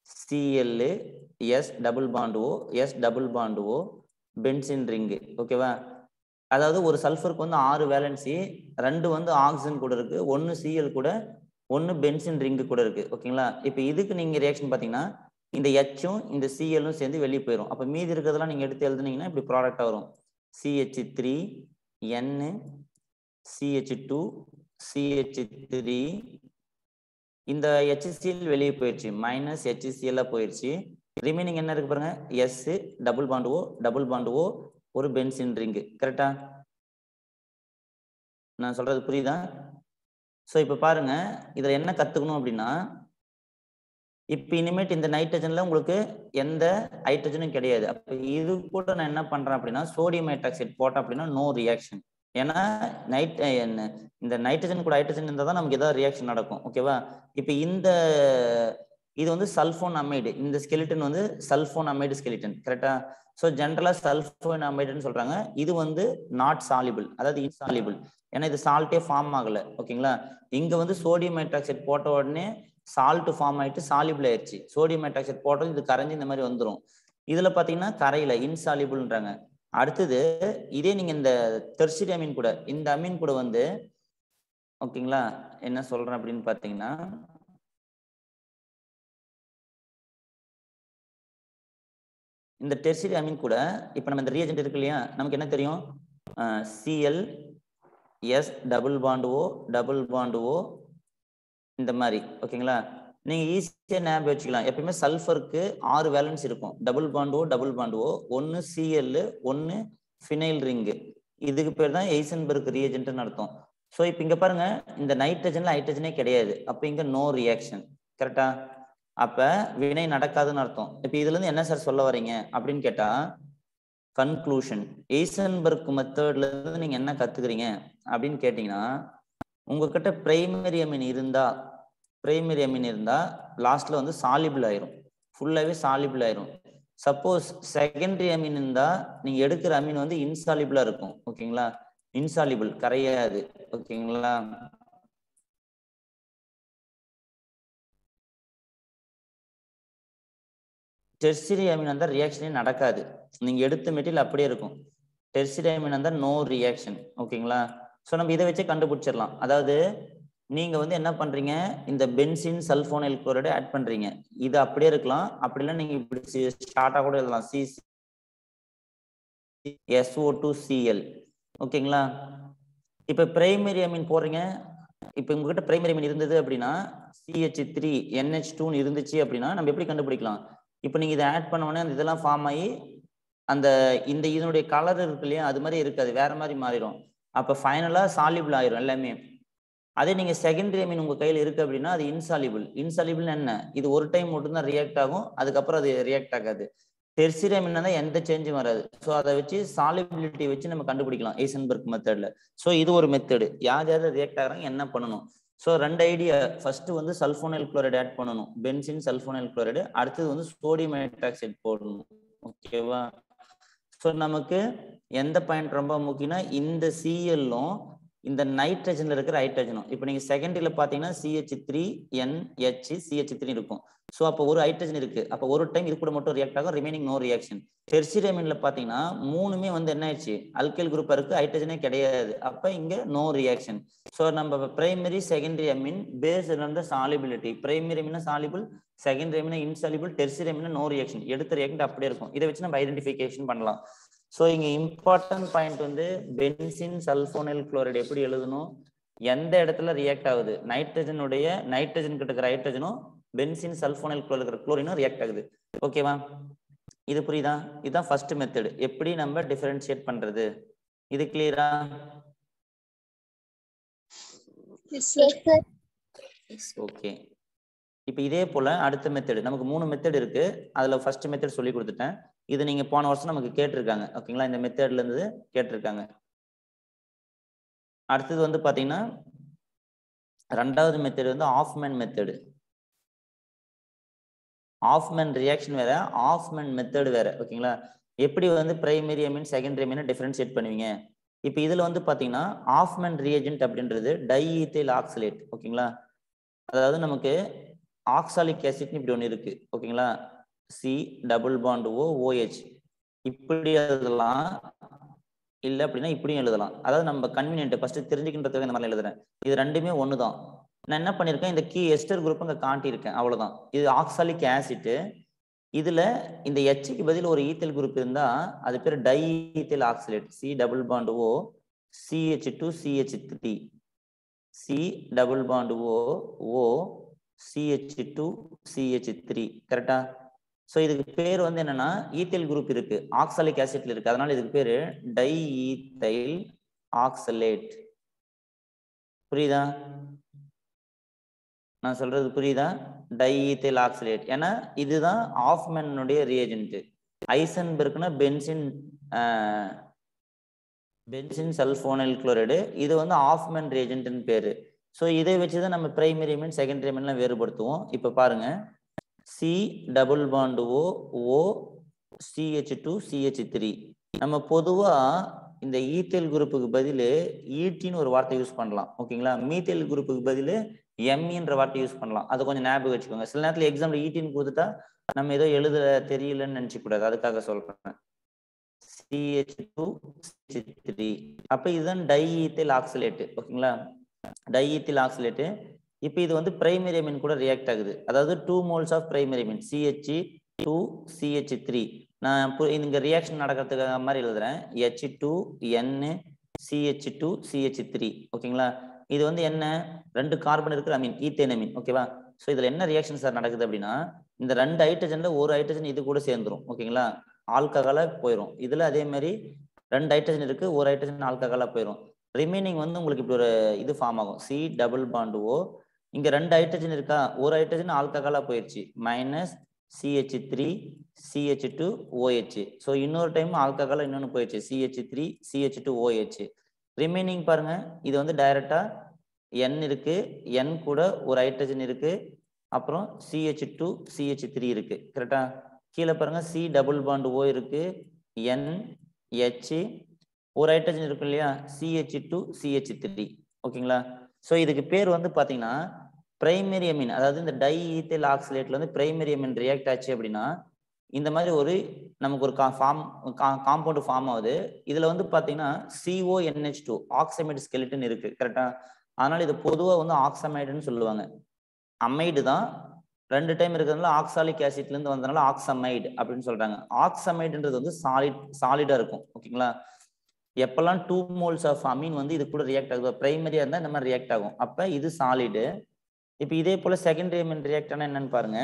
A: Cl S double bond O S double bond O benzene ring ஓகேவா அதாவது ஒரு சல்ஃபருக்கு வந்து ஆறு வேலன்சி ரெண்டு வந்து ஆக்சிஜன் கூட இருக்கு ஒன்று சிஎல் கூட ஒன்று பென்சின் ரிங்கு கூட இருக்கு ஓகேங்களா இப்போ இதுக்கு நீங்க ரியாக்ஷன் பார்த்தீங்கன்னா இந்த எச்சும் இந்த சிஎல்லும் சேர்ந்து வெளியே போயிடும் அப்போ மீதி இருக்கிறதெல்லாம் நீங்க எடுத்து எழுதுனீங்கன்னா இப்படி ப்ராடக்டாக வரும் CH three N CH two CH three இந்த HCl வெளியே போயிடுச்சு மைனஸ் HCl போயிடுச்சு ரிமைனிங் என்ன இருக்கு பாருங்க S double bond O double bond O ஒரு பென்சின் ரிங்கு கரெக்டா நான் சொல்றது புரியுதா ஸோ இப்போ பாருங்க இதுல என்ன கத்துக்கணும் அப்படின்னா இப்போ இனிமேட் இந்த நைட்ரஜன்ல உங்களுக்கு எந்த ஹைட்ரஜனும் கிடையாது அப்போ இது கூட நான் என்ன பண்றேன் அப்படின்னா சோடியம் ஹைட்ராக்சைடு போட்டேன் அப்படின்னா நோ ரியாக்ஷன் ஏன்னா நைட் இந்த நைட்ரஜன் கூட ஹைட்ரஜன் இருந்தால் தான் நமக்கு ஏதாவது ரியாக்ஷன் நடக்கும் ஓகேவா இப்போ இந்த இது வந்து சல்ஃபோன் அமைடு இந்த ஸ்கெலிட்டன் வந்து சல்ஃபோன் அமைடு ஸ்கெலிட்டன் கரெக்டா ஸோ ஜென்ரலாக சல்ஃபோன் அமைடுன்னு சொல்றாங்க இது வந்து நாட் சாலிபிள் அதாவது இன்சாலிபிள் ஏன்னா இது சால்ட்டே ஃபார்ம் ஆகல ஓகேங்களா இங்க வந்து சோடியம் ஹைட்ராக்சைடு போட்ட உடனே சால்ட் ஃபார்ம் ஆயிட்டு சாலிபிள் ஆயிடுச்சு சோடியம் ஹைட்ராக்சைடு போட்டது இது கரைஞ்சு இந்த மாதிரி வந்துடும் இதுல பாத்தீங்கன்னா கரையில இன்சாலிபிள்ன்றாங்க அடுத்தது இதே நீங்க இந்த தெர்சிரி அமீன் கூட இந்த அமீன் கூட வந்து ஓகேங்களா என்ன சொல்றேன் அப்படின்னு பாத்தீங்கன்னா இந்த டெர்சிரி அமீன் கூட இப்போ நம்ம இந்த ரியேஜென்ட் இருக்கு இல்லையா நமக்கு என்ன தெரியும் C L S double bond O double bond O இந்த மாதிரி ஓகேங்களா நீங்க ஈஸியா ஞாபகம் வச்சுக்கலாம் எப்பயுமே சல்ஃபருக்கு ஆறு வேலன்ஸ் இருக்கும் double bond O double bond O ஒன்னு சிஎல் ஒன்னு ஃபினைல் ரிங்கு இதுக்கு பேர் தான் எய்சன்பர்க் ரியேஜென்ட்னு அர்த்தம் ஸோ இப்போ இங்க பாருங்க இந்த நைட்ரஜன்ல ஹைட்ரஜனே கிடையாது அப்போ இங்க நோ ரியாக்ஷன் கரெக்டா அப்ப வினை நடக்காதுன்னு அர்த்தம் இப்ப இதுல இருந்து என்ன சார் சொல்ல வரீங்க அப்படின்னு கேட்டா கன்க்ளூஷன் எய்சன்பர்க் மெத்தட்ல இருந்து நீங்க என்ன கத்துக்கிறீங்க அப்படின்னு கேட்டீங்கன்னா உங்ககிட்ட பிரைமரி அமீன் இருந்தா பிரைமரி அமீன் இருந்தா லாஸ்ட்ல வந்து சாலிபிள் ஆயிரும் ஃபுல்லாவே சாலிபிள் ஆயிரும் சப்போஸ் செகண்டரி அமீன் இருந்தா நீங்க எடுக்கிற அமீன் வந்து இன்சாலிபிளா இருக்கும் ஓகேங்களா இன்சாலிபிள் கரையாது ஓகேங்களா டெர்சிரி அமீன் வந்தால் ரியாக்ஷனே நடக்காது நீங்க எடுத்த மெட்டீரியல் அப்படியே இருக்கும் டெர்சிரி அமீன் வந்தால் நோ ரியாக்ஷன் ஓகேங்களா ஸோ நம்ம இதை வச்சே கண்டுபிடிச்சிடலாம் அதாவது நீங்க வந்து என்ன பண்றீங்க இந்த பென்சின் சல்போனைல் குளோரைடு ஆட் பண்றீங்க இது அப்படியே இருக்கலாம் அப்படிலாம் நீங்க இப்படி ஷார்ட்டா கூட எழுதலாம் சி எஸ்ஓ டூ சிஎல் ஓகேங்களா இப்போ பிரைமரி அமீன் போடுறீங்க இப்போ உங்ககிட்ட பிரைமரி அமீன் இருந்தது அப்படின்னா சிஹெச் த்ரீ என்ஹெச் டூன்னு இருந்துச்சு அப்படின்னா நம்ம எப்படி கண்டுபிடிக்கலாம் இப்போ நீங்க இதை ஆட் பண்ண உடனே அந்த இதெல்லாம் ஃபார்ம் ஆகி அந்த இந்த இதனுடைய கலர் இருக்கு இல்லையா அது மாதிரி இருக்காது வேற மாதிரி மாறிடும் அப்போ ஃபைனலாக சாலிபிள் ஆயிரும் எல்லாமே அதே நீங்க செகண்டரி மீன் உங்க கையில் இருக்கு அப்படின்னா அது இன்சாலிபிள் இன்சாலிபிள் என்ன இது ஒரு டைம் மட்டும்தான் ரியாக்ட் ஆகும் அதுக்கப்புறம் அது ரியாக்ட் ஆகாது டெர்சிரி மீன் தான் எந்த சேஞ்சும் வராது ஸோ அதை வச்சு சாலிபிலிட்டி வச்சு நம்ம கண்டுபிடிக்கலாம் ஏசன்பர்க் மெத்தட்ல ஸோ இது ஒரு மெத்தடு யார் யார் ரியாக்ட் ஆகிறாங்க என்ன பண்ணணும் ஸோ ரெண்டு ஐடியா ஃபர்ஸ்ட் வந்து சல்ஃபோனைல் குளோரைடு ஆட் பண்ணணும் பென்சின் சல்ஃபோனைல் குளோரைடு அடுத்தது வந்து சோடியம் ஹைட்ராக்சைடு போடணும் ஓகேவா ஸோ நமக்கு எந்த பாயிண்ட் ரொம்ப முக்கியம்னா இந்த சிஎல்லும் இந்த நைட்ரஜன்ல இருக்கிற ஹைட்ரஜனும் இப்போ நீங்க செகண்டரியில பாத்தீங்கன்னா C H three N H C H three இருக்கும் ஸோ அப்போ ஒரு ஹைட்ரஜன் இருக்கு அப்போ ஒரு டைம் இது கூட மட்டும் ரியாக்ட் ஆகும் ரிமைனிங் நோ ரியாக்ஷன் டெர்சிரமின்ல பாத்தீங்கன்னா மூணுமே வந்து என்ன ஆயிடுச்சு அல்கைல் குரூப்பா இருக்கு ஹைட்ரஜனே கிடையாது அப்ப இங்க நோ ரியாக்ஷன் ஸோ நம்ம பிரைமரி செகண்டரி அமீன் பேஸ் இருந்த சாலிபிலிட்டி பிரைமரி அமீனா சாலிபிள் செகண்டரி அமீனா இன்சாலிபிள் டெர்சிரி அமீனா நோ ரியாக்ஷன் எடுத்த ரியாக்ட் அப்படியே இருக்கும் இதை வச்சு நம்ம ஐடென்டிஃபிகேஷன் பண்ணலாம் ஸோ இங்க இம்பார்ட்டன்ட் பாயிண்ட் வந்து பென்சின் சல்போனைல் குளோரைடு எப்படி எழுதணும் எந்த இடத்துல ரியாக்ட் ஆகுது நைட்ரஜனுடைய நைட்ரஜன் கிட்ட இருக்கிற ஹைட்ரஜனும் பென்சின் சல்போனைல் குளோர் இருக்கிற குளோரினும் ரியாக்ட் ஆகுது ஓகேவா இது புரியுதா இதுதான் ஃபர்ஸ்ட் மெத்தட் எப்படி நம்ம டிஃபரன்ஷியேட் பண்றது இது கிளியரா
C: Yes, sir.
A: ஓகே இப்போ இதே போல அடுத்த மெத்தட் நமக்கு மூணு மெத்தட் இருக்கு அதுல ஃபர்ஸ்ட் மெத்தட் சொல்லி கொடுத்துட்டேன் இது நீங்க போன வருஷம் நமக்கு கேட்டிருக்காங்க ஓகேங்களா இந்த மெத்தட்ல இருந்து கேட்டிருக்காங்க அடுத்தது வந்து பாத்தீங்கன்னா ரெண்டாவது மெத்தட் வந்து ஆஃப்மேன் மெத்தடு ஆஃப்மேன் ரியாக்ஷன் வேற ஆஃப்மேன் மெத்தட் வேற ஓகேங்களா எப்படி வந்து primary amine secondary amine differentiate பண்ணுவீங்க இப்போ இதுல வந்து பாத்தீங்கன்னா ஆஃப்மேன் ரியேஜென்ட் அப்படின்றது டைஈத்தைல் ஆக்சலேட் ஓகேங்களா அதாவது நமக்கு ஆக்சாலிக் ஆசிட்னு இப்படி ஒன்று இருக்கு ஓகேங்களா C double bond O O H இப்படி எழுதலாம் இல்லை அப்படின்னா இப்படியும் எழுதலாம் அதாவது நம்ம கன்வீனியன்ட் ஃபர்ஸ்ட் தெரிஞ்சுக்கின்றதுக்கு இந்த மாதிரி எழுதுறேன் இது ரெண்டுமே ஒன்று தான் நான் என்ன பண்ணியிருக்கேன் இந்த கீ எஸ்டர் குரூப் அங்கே காட்டியிருக்கேன் அவ்வளோதான் இது ஆக்சாலிக் ஆசிட்டு இதுல இந்த எச்சுக்கு பதில் ஒரு ஈத்தல் குரூப் இருந்தா அது பேர் diethyl oxalate C double bond O C H two CH three C double bond O O C H two CH three கரெக்டா ஸோ இதுக்கு பேர் வந்து என்னன்னா ஈத்தல் குரூப் இருக்கு ஆக்சாலிக் ஆசிட்ல இருக்கு அதனால இதுக்கு பேரு டை ஈத்தைல் ஆக்சலேட் புரியுதா நான் சொல்றது புரியுதா டைஈத்தைல் ஆக்சிலேட் ஏன்னா இதுதான் ஆஃப்மேனுடைய ரியேஜென்ட் ஐசன்பெர்க்னா பென்சின் பென்சின் சல்ஃபோனைல் குளோரைடு இது வந்து ஆஃப்மேன் ரியேஜென்ட்னு பேரு ஸோ இதை வச்சு தான் நம்ம பிரைமரி மீன் செகண்டரி மீன்லாம் வேறுபடுத்துவோம் இப்போ பாருங்க C double bond O O C H two CH three நம்ம பொதுவாக இந்த ஈத்தேல் குரூப்புக்கு பதில் ஈட்டின்னு ஒரு வார்த்தை யூஸ் பண்ணலாம் ஓகேங்களா மீத்தேல் குரூப்புக்கு பதில் எம்இன்ற வார்த்தை யூஸ் பண்ணலாம் அது கொஞ்சம் ஞாபகம் வச்சுக்கோங்க சில நேரத்தில் எக்ஸாம்பிள் ஈட்டின்னு கொடுத்துட்டா நம்ம ஏதோ எழுத தெரியலன்னு நினச்சிக்க கூடாது அதுக்காக சொல்றேன் சிஹெச் டூ த்ரீ அப்போ இதுதான் டைஈத்தில் ஆக்சிலேட்டு ஓகேங்களா டைஈத்தில் ஆக்சிலேட்டு இப்போ இது வந்து பிரைமரி அமீன் கூட ரியாக்ட் ஆகுது அதாவது two moles of primary amine C H two CH three நான் இங்க ரியாக்ஷன் நடக்கிறதுக்காக மாதிரி எழுதுறேன் H two N C H two CH three ஓகேங்களா இது வந்து என்ன ரெண்டு கார்பன் இருக்கிற அமீன் ஈத்தேன் அமீன் ஓகேவா ஸோ இதுல என்ன ரியாக்ஷன் சார் நடக்குது அப்படின்னா இந்த ரெண்டு ஹைட்ரஜன்ல ஒரு ஹைட்ரஜன் இது கூட சேர்ந்துரும் ஓகேங்களா ஆல்கஹாலா போயிடும் இதுல அதே மாதிரி ரெண்டு ஹைட்ரஜன் இருக்கு ஒரு ஹைட்ரஜன் ஆல்கஹாலா போயிடும் ரிமைனிங் வந்து உங்களுக்கு இப்படி ஒரு இது ஃபார்ம் ஆகும் சி டபுள் பாண்டு ஓ இங்க ரெண்டு ஹைட்ரஜன் இருக்கா ஒரு ஹைட்ரஜன் ஆல்கஹாலா போயிடுச்சு minus C H three CH two O H so இன்னொரு டைம் ஆல்கஹாலா இன்னொன்று போயிடுச்சு C H three CH two O H remaining பாருங்க இது வந்து டைரக்டா என் இருக்கு என் கூட ஒரு ஹைட்ரஜன் இருக்கு அப்புறம் சிஹெச் டூ சிஹெச் த்ரீ இருக்கு கரெக்டா கீழே பாருங்க சி டபுள் பாண்ட் ஓ இருக்கு என் ஹெச் ஒரு ஹைட்ரஜன் இருக்கு இல்லையா சிஹெச் டூ சிஹெச் த்ரீ ஓகேங்களா ஸோ இதுக்கு பேர் வந்து பார்த்தீங்கன்னா பிரைமரி அமீன் அதாவது இந்த டை ஈத்தல் ஆக்சிலேட்ல வந்து பிரைமரி அமீன் ரியாக்ட் ஆச்சு அப்படின்னா இந்த மாதிரி ஒரு நமக்கு ஒரு ஃபார்ம் காம்பவுண்ட் ஃபார்ம் ஆகுது இதுல வந்து பாத்தீங்கன்னா C O N H two oxamide skeleton இருக்கு கரெக்டா அதனால இது பொதுவாக வந்து ஆக்சமைடுன்னு சொல்லுவாங்க அமைடு தான் ரெண்டு டைம் இருக்கிறதுனால ஆக்சாலிக் ஆசிட்ல இருந்து வந்ததுனால ஆக்சமைடு அப்படின்னு சொல்றாங்க ஆக்சமைடுன்றது வந்து சாலிட் சாலிடா இருக்கும் ஓகேங்களா எப்பெல்லாம் டூ மோல்ஸ் ஆஃப் அமீன் வந்து இது கூட ரியாக்ட் ஆகுது பிரைமரியா இருந்தால் இந்த மாதிரி ரியாக்ட் ஆகும் அப்ப இது சாலிடு இப்போ இதே போல செகண்டரி அமீன் ரியாக்ட் ஆனால் என்னன்னு பாருங்க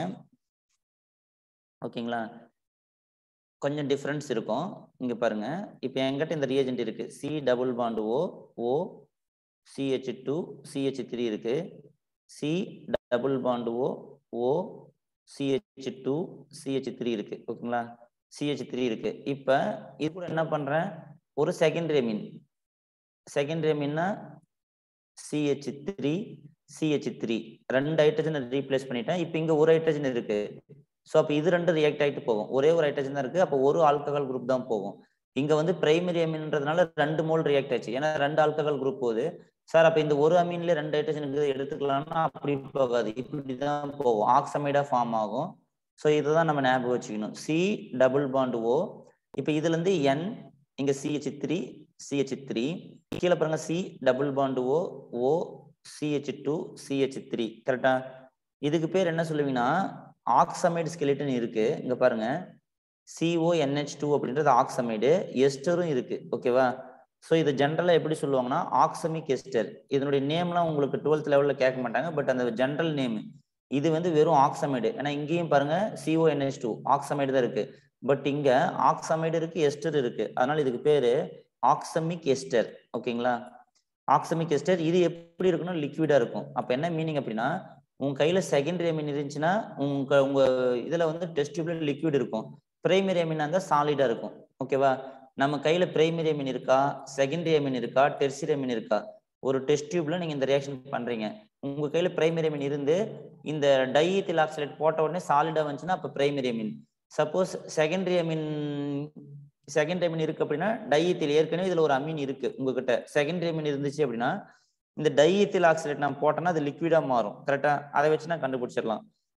A: ஓகேங்களா கொஞ்சம் டிஃப்ரென்ஸ் இருக்கும் இங்க பாருங்க இப்போ என்கிட்ட இந்த ரியேஜென்ட் இருக்கு C double bond O O C H two CH three இருக்கு C double bond O O C H two CH three இருக்கு ஓகேங்களா சிஹெச் த்ரீ இருக்கு இப்போ இது கூட என்ன பண்றேன் ஒரு செகண்டரி அமீன் செகண்டரி அமீன்னா சிஹெச் த்ரீ சிஹெச் த்ரீ ரெண்டு ஹைட்ரஜன் ரீப்ளேஸ் பண்ணிட்டேன் இப்போ இங்க ஒரு ஹைட்ரஜன் இருக்கு ஸோ அப்போ இது ரெண்டு ரியாக்ட் ஆகிட்டு போகும் ஒரே ஒரு ஹைட்ரஜன் தான் இருக்கு அப்போ ஒரு ஆல்கஹால் குரூப் தான் போகும் இங்க வந்து பிரைமரி அமீன்றதுனால ரெண்டு மோல் ரியாக்ட் ஆச்சு ஏன்னா ரெண்டு ஆல்கஹால் குரூப் போகுது சார் அப்ப இந்த ஒரு அமீன்ல ரெண்டு ஹைட்ரஜன் எடுத்துக்கலாம்னா அப்படி போகாது இப்படிதான் போகும் ஆக்சமைடா ஃபார்ம் ஆகும் ஸோ இதுதான் நம்ம ஞாபகம் வச்சுக்கணும் சி டபுள் பாண்ட் ஓ இப்போ இதுல இருந்து என் இங்க சிஹெச் த்ரீ சிஹெச் த்ரீ கீழே பாருங்க C double bond O O C H two CH three கரெக்டா இதுக்கு பேர் என்ன சொல்லுவீங்கன்னா ஆக்சமைடு ஸ்கெலிட்டன் இருக்கு இங்க பாருங்க சிஓ என்ஹெச் டூ அப்படின்றது ஆக்சமைடு எஸ்டரும் இருக்கு ஓகேவா ஸோ இது ஜென்ரலாக எப்படி சொல்லுவாங்கன்னா ஆக்சமிக் எஸ்டர் இதனுடைய நேம்லாம் உங்களுக்கு டுவெல்த் லெவலில் கேட்க மாட்டாங்க பட் அந்த ஜென்ரல் நேம் இது வந்து வெறும் ஆக்சமைடு ஏன்னா இங்கேயும் பாருங்க சிஓ என்ஹெச் டூ ஆக்சமைடு தான் இருக்கு பட் இங்க ஆக்சமைடு இருக்கு எஸ்டர் இருக்கு அதனால இதுக்கு பேரு ஆக்சமிக் எஸ்டர் ஓகேங்களா ஆக்சமிக் எஸ்டர் இது எப்படி இருக்குன்னா லிக்விடா இருக்கும் அப்ப என்ன மீனிங் அப்படின்னா உங்க கையில செகண்டரி அமீன் இருந்துச்சுன்னா உங்க உங்க இதுல வந்து டெஸ்ட் டியூப்ல லிக்விட் இருக்கும் பிரைமரி அமீனா இருந்தா சாலிடா இருக்கும் ஓகேவா நம்ம கையில பிரைமரி அமீன் இருக்கா செகண்டரி அமீன் இருக்கா டெர்சிரி அமீன் இருக்கா ஒரு டெஸ்ட் டியூப்ல நீங்க இந்த ரியாக்ஷன் பண்றீங்க உங்க கையில பிரைமரி அமீன் இருந்து இந்த டைஈத்தில் ஆக்சைடு போட்ட உடனே சாலிடா வந்துச்சுன்னா அப்ப primary amine suppose secondary amine secondary amine இருக்கு அப்படின்னா டைஈத்தில் ஏற்கனவே இதுல ஒரு அமீன் இருக்கு உங்ககிட்ட செகண்டரி அமீன் இருந்துச்சு அப்படின்னா இந்த டைஈத்தில் ஆக்சைடு நான் போட்டேன்னா அது லிக்விடா மாறும் கரெக்டா அதை வச்சு நான் கண்டுபிடிச்சிடலாம்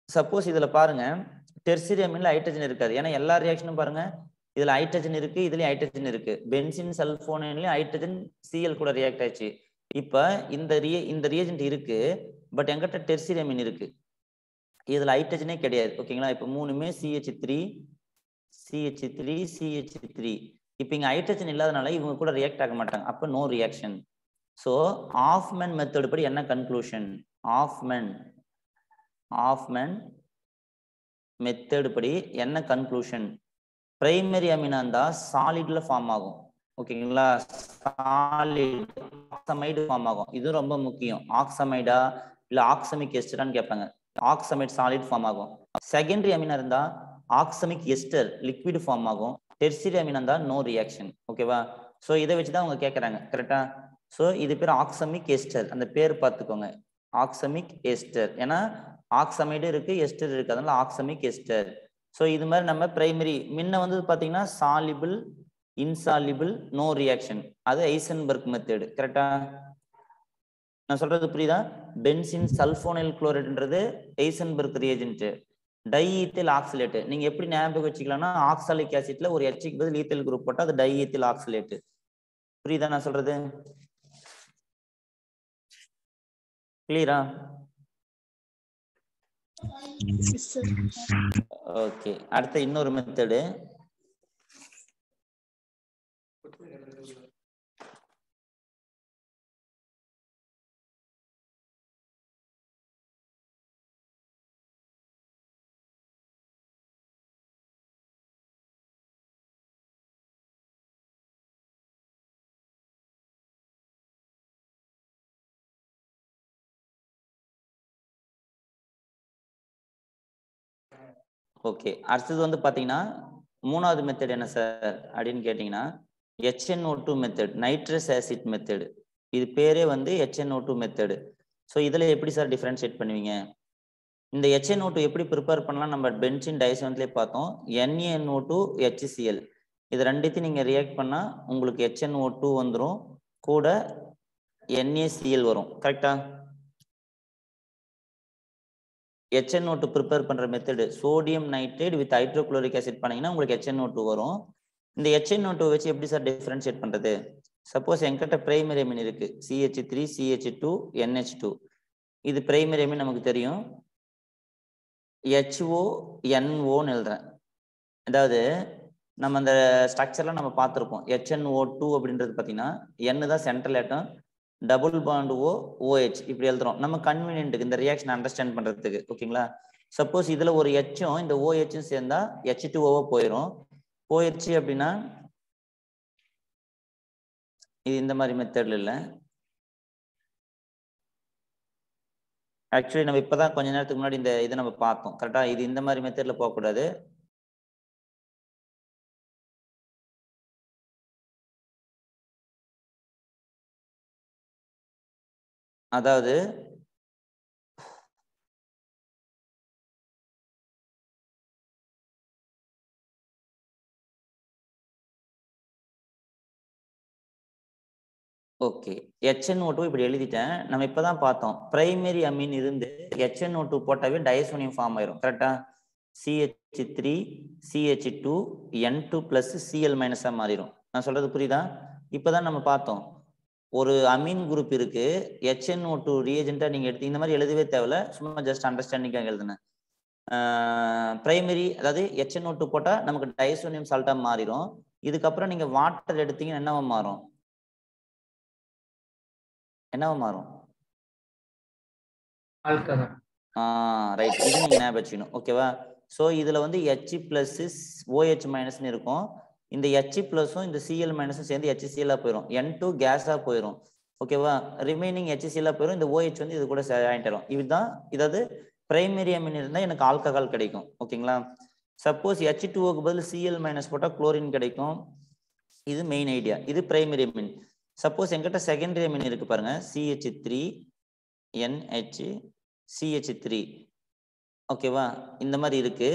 A: சப்போஸ் இதுல பாருங்க டெர்சிரி அமீன்ல ஹைட்ரஜன் இருக்காது ஏன்னா எல்லா ரியாக்ஷனும் பாருங்க இதுல ஹைட்ரஜன் இருக்கு இதுலயும் ஹைட்ரஜன் இருக்கு பென்சின் சல்போனிலையும் ஹைட்ரஜன் சிஎல் கூட ரியாக்ட் ஆச்சு இப்ப இந்த ரிய இந்த ரியேஜென்ட் இருக்கு பட் எங்கிட்ட டெர்சிரி அமீன் இருக்கு இதுல ஹைட்ரஜனே கிடையாது ஓகேங்களா இப்ப மூணுமே C H three CH three CH three இப்ப இங்க ஹைட்ரஜன் இல்லாதனால இவங்க கூட ரியாக்ட் ஆக மாட்டாங்க அப்ப no reaction so Hofmann method படி என்ன கன்க்ளூஷன் ஆஃப்மேன் ஆஃப்மேன் மெத்தட் படி என்ன கன்க்ளூஷன் பிரைமரி அமினா இருந்தா சாலிட்ல ஃபார்ம் ஆகும் ஓகேங்களா சாலிட் ஆக்சமைடு ஃபார்ம் ஆகும் இது ரொம்ப முக்கியம் ஆக்சமைடா இல்ல ஆக்சமிக் எஸ்டரான்னு கேட்பாங்க ஆக்சமைட் சாலிட் ஃபார்ம் ஆகும் செகண்டரி அமினா இருந்தா ஆக்சமிக் எஸ்டர் லிக்விட் ஃபார்ம் ஆகும் டெர்சிரி அமினா இருந்தா நோ ரியாக்ஷன் ஓகேவா ஸோ இதை வச்சு தான் அவங்க கேட்குறாங்க கரெக்டா ஸோ இது பேர் ஆக்சமிக் எஸ்டர் அந்த பேர் பார்த்துக்கோங்க ஆக்சமிக் எஸ்டர் ஏன்னா ஆக்சமைடு இருக்கு எஸ்டர் இருக்கு அதனால ஆக்சமிக் எஸ்டர் ஸோ இது மாதிரி நம்ம பிரைமரி முன்ன வந்து பார்த்தீங்கன்னா சாலிபிள் இன்சாலிபிள் நோ ரியாக்ஷன் அது ஐசன்பர்க் மெத்தேடு கரெக்டா நான் சொல்றது புரியுதா பென்சின் சல்போனைல் குளோரைட்ன்றது ஐசன்பர்க் ரியேஜென்ட் டைஈத்தில் ஆக்சிலேட்டு நீங்க எப்படி ஞாபகம் வச்சுக்கலாம்னா ஆக்சாலிக் ஆசிட்ல ஒரு எச்சிக்கு பதில் ஈத்தல் குரூப் போட்டா அது டைஈத்தில் ஆக்சிலேட்டு புரியுதா நான் சொல்றது கிளியரா
C: எஸ் சார்
A: ஓகே அடுத்த இன்னொரு மெத்தடு ஓகே அடுத்தது வந்து பாத்தீங்கன்னா மூணாவது மெத்தட் என்ன சார் அப்படின்னு கேட்டிங்கன்னா H N O two method nitrous acid method இது பேரே வந்து ஹெச்என்ஓ டூ மெத்தடு ஸோ இதில் எப்படி சார் டிஃப்ரென்ஷியேட் பண்ணுவீங்க இந்த ஹெச்என்ஓ டூ எப்படி ப்ரிப்பேர் பண்ணலாம் நம்ம பென்சின் டைசன்லேயே பார்த்தோம் என்ஏஎன்ஓ டூ ஹெச்சிசிஎல் இது ரெண்டுத்தையும் நீங்கள் ரியாக்ட் பண்ணால் உங்களுக்கு ஹெச்என்ஓ டூ வந்துடும் கூட என்ஏசிஎல் வரும் கரெக்டா ஹெச்என்ஓ டூ ப்ரிப்பேர் பண்ணுற method sodium nitrate with hydrochloric acid பண்ணீங்கன்னா உங்களுக்கு ஹெச்என்ஓ டூ வரும் இந்த ஹெச்என்ஓ டூ வச்சு எப்படி சார் டிஃப்ரென்ஷியேட் பண்ணுறது சப்போஸ் என்கிட்ட பிரைமரி அமீன் இருக்கு CH three CH two NH two இது பிரைமரி அமீன் நமக்கு தெரியும் ஹெச்ஓ என்ஓன்னு எழுதுறேன் அதாவது நம்ம அந்த ஸ்ட்ரக்சர்லாம் நம்ம பார்த்துருப்போம் ஹெச்என்ஓ டூ அப்படின்றது பார்த்தீங்கன்னா என் தான் central atom double bond O O H இப்படி எழுதுறோம் நம்ம கன்வீனியன்ட்டுக்கு இந்த ரியாக்ஷன் அண்டர்ஸ்டாண்ட் பண்றதுக்கு ஓகேங்களா சப்போஸ் இதுல ஒரு ஹெச்சும் இந்த ஓஹெச்சும் சேர்ந்தா ஹெச் டூ ஓவோ போயிடும் போயிடுச்சு அப்படின்னா இது இந்த மாதிரி மெத்தட்ல இல்லை ஆக்சுவலி நம்ம இப்பதான் கொஞ்ச நேரத்துக்கு முன்னாடி இந்த இதை நம்ம பார்த்தோம் கரெக்டா இது இந்த மாதிரி மெத்தட்ல போகக்கூடாது அதாவது ஓகே ஹெச்என்ஓ டூ இப்படி எழுதிட்டேன் நம்ம இப்பதான் பார்த்தோம் பிரைமரி அமீன் இருந்து ஹெச்என்ஓ டூ போட்டாவே டயசோனியம் ஃபார்ம் ஆயிரும் கரெக்டா C H three CH two N two plus C L மைனஸா மாறிடும் நான் சொல்றது புரியுதா இப்பதான் நம்ம பார்த்தோம் ஒரு அமீன் குரூப் இருக்கு ஹெச்என்ஓ டூ ரியேஜென்ட்டா நீங்க எடுத்து இந்த மாதிரி எழுதவே தேவையில்ல சும்மா ஜஸ்ட் அண்டர்ஸ்டாண்டிங்காக எழுதுனேன் பிரைமரி அதாவது ஹெச்என்ஓ டூ போட்டா நமக்கு டைசோனியம் சால்ட்டா மாறிடும் இதுக்கப்புறம் நீங்க வாட்டர் எடுத்தீங்கன்னா என்னவா மாறும் என்னவா மாறும்
E: ஆல்கஹால்
A: ரைட் இது நீங்க ஞாபகம் வச்சுக்கணும் ஓகேவா ஸோ இதுல வந்து ஹெச் பிளஸ் ஓஹெச் மைனஸ்னு இருக்கும் இந்த ஹெச் பிளஸும் இந்த சிஎல் மைனஸும் சேர்ந்து ஹெச்சிசிஎல்லா போயிடும் என் டூ கேஸா போயிடும் ஓகேவா ரிமைனிங் ஹெச்சிசிஎல்லா போயிடும் இந்த ஓஹெச் வந்து இது கூட ஜாயிண்ட் ஆயிடும் இதுதான் இதாவது பிரைமரி அமீன் இருந்தால் எனக்கு ஆல்கஹால் கிடைக்கும் ஓகேங்களா சப்போஸ் ஹெச் டூக்கு பதில் சிஎல் மைனஸ் போட்டால் குளோரின் கிடைக்கும் இது மெயின் ஐடியா இது பிரைமரி அமீன் சப்போஸ் எங்கிட்ட செகண்டரி அமீன் இருக்கு பாருங்க CH three NH C H three ஓகேவா இந்த மாதிரி இருக்கு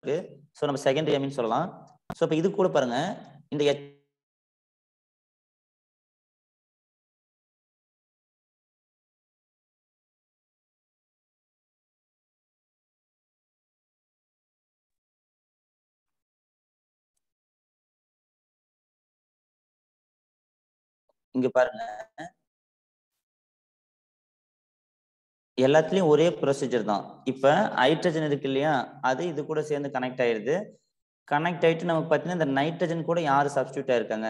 A: இருக்கு ஸோ நம்ம செகண்டரி அமீன் சொல்லலாம் ஸோ இப்போ இது கூட பாருங்க இந்த H இங்க பாருங்க எல்லாத்துலயும் ஒரே ப்ரொசீஜர் தான் இப்ப ஹைட்ரஜன் இருக்கு இல்லையா அது இது கூட சேர்ந்து கனெக்ட் ஆயிருது கனெக்ட் ஆயிட்டு நமக்கு பாத்தீங்கன்னா இந்த நைட்ரஜன் கூட யாரு சப்ஸ்டியூட் ஆயிருக்காங்க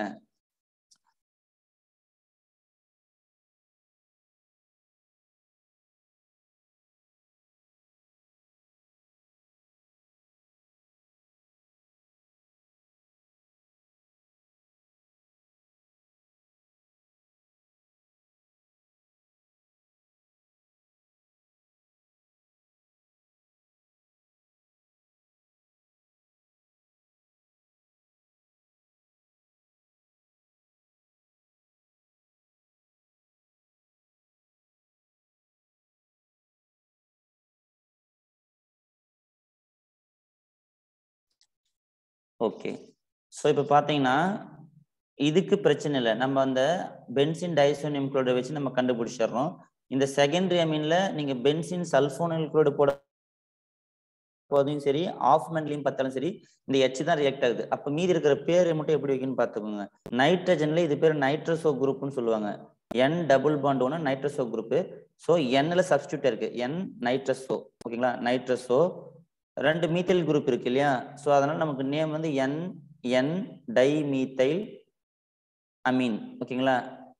A: ஓகே ஸோ இப்போ பார்த்தீங்கன்னா இதுக்கு பிரச்சனை இல்லை நம்ம அந்த பென்சின் டைசோனியம் குளோரைடை வச்சு நம்ம கண்டுபிடிச்சிடுறோம் இந்த செகண்டரி அமீன்ல நீங்க பென்சின் சல்ஃபோனில் குளோரைடு போட போதும் சரி ஆஃப் மென்லையும் பார்த்தாலும் சரி இந்த எச் தான் ரியாக்ட் ஆகுது அப்போ மீதி இருக்கிற பேர் மட்டும் எப்படி வைக்கணும்னு பார்த்துக்கோங்க நைட்ரஜன்ல இது பேர் நைட்ரஸோ குரூப்னு சொல்லுவாங்க என் டபுள் பாண்ட் ஒன்று நைட்ரஸோ குரூப் ஸோ என்ல சப்ஸ்டியூட் இருக்கு என் நைட்ரஸோ ஓகேங்களா நைட்ரஸோ ரெண்டு மீத்தைல் குரூப் இருக்கு இல்லையா ஸோ அதனால நமக்கு நேம் வந்து N N tie dimethyl amine ஓகேங்களா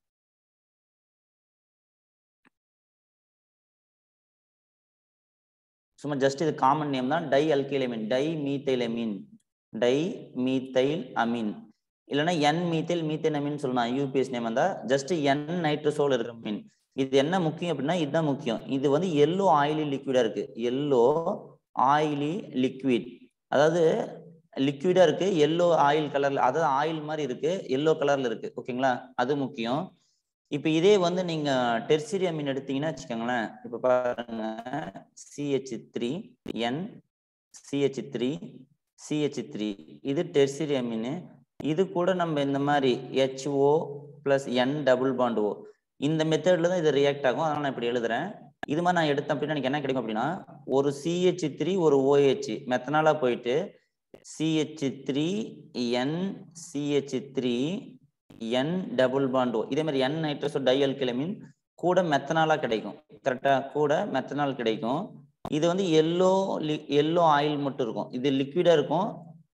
A: சும்மா ஜஸ்ட் இது காமன் நேம் தான் dialkyl amine dimethyl amine dimethyl amine இல்லைன்னா என் மீத்தைல் மீத்தைல் அமீன் சொல்லலாம் யூபிஎஸ் நேம் வந்தா ஜஸ்ட் என் நைட்ரஸோல் இருக்கிற மீன் இது என்ன முக்கியம் அப்படின்னா இதுதான் முக்கியம் இது வந்து எல்லோ ஆயிலி லிக்விடா இருக்கு எல்லோ ஆயிலி லிக்விட் அதாவது லிக்விடா இருக்கு எல்லோ ஆயில் கலர்ல அதாவது ஆயில் மாதிரி இருக்கு எல்லோ கலர்ல இருக்கு ஓகேங்களா அது முக்கியம் இப்ப இதே வந்து நீங்க டெர்சிரி அமீன் எடுத்தீங்கன்னா வச்சுக்கோங்களேன் இப்ப பாருங்க CH three N CH three CH three இது டெர்சிரி அமீன் இது கூட நம்ம இந்த மாதிரி H O plus N double bond O இந்த மெத்தட்ல தான் இது ரியாக்ட் ஆகும் அதனால நான் இப்படி எழுதுறேன் இது மாதிரி நான் எடுத்தேன் அப்படின்னா எனக்கு என்ன கிடைக்கும் அப்படின்னா ஒரு சிஹெச் த்ரீ ஒரு ஓஹெச் மெத்தனாலா போயிட்டு C H three N CH three N double பாண்டோ இதே மாதிரி என் நைட்ரஸோ டையல் கிளமின் கூட மெத்தனாலா கிடைக்கும் கரெக்டா கூட மெத்தனால் கிடைக்கும் இது வந்து எல்லோ எல்லோ ஆயில் மட்டும் இருக்கும் இது லிக்விடா இருக்கும்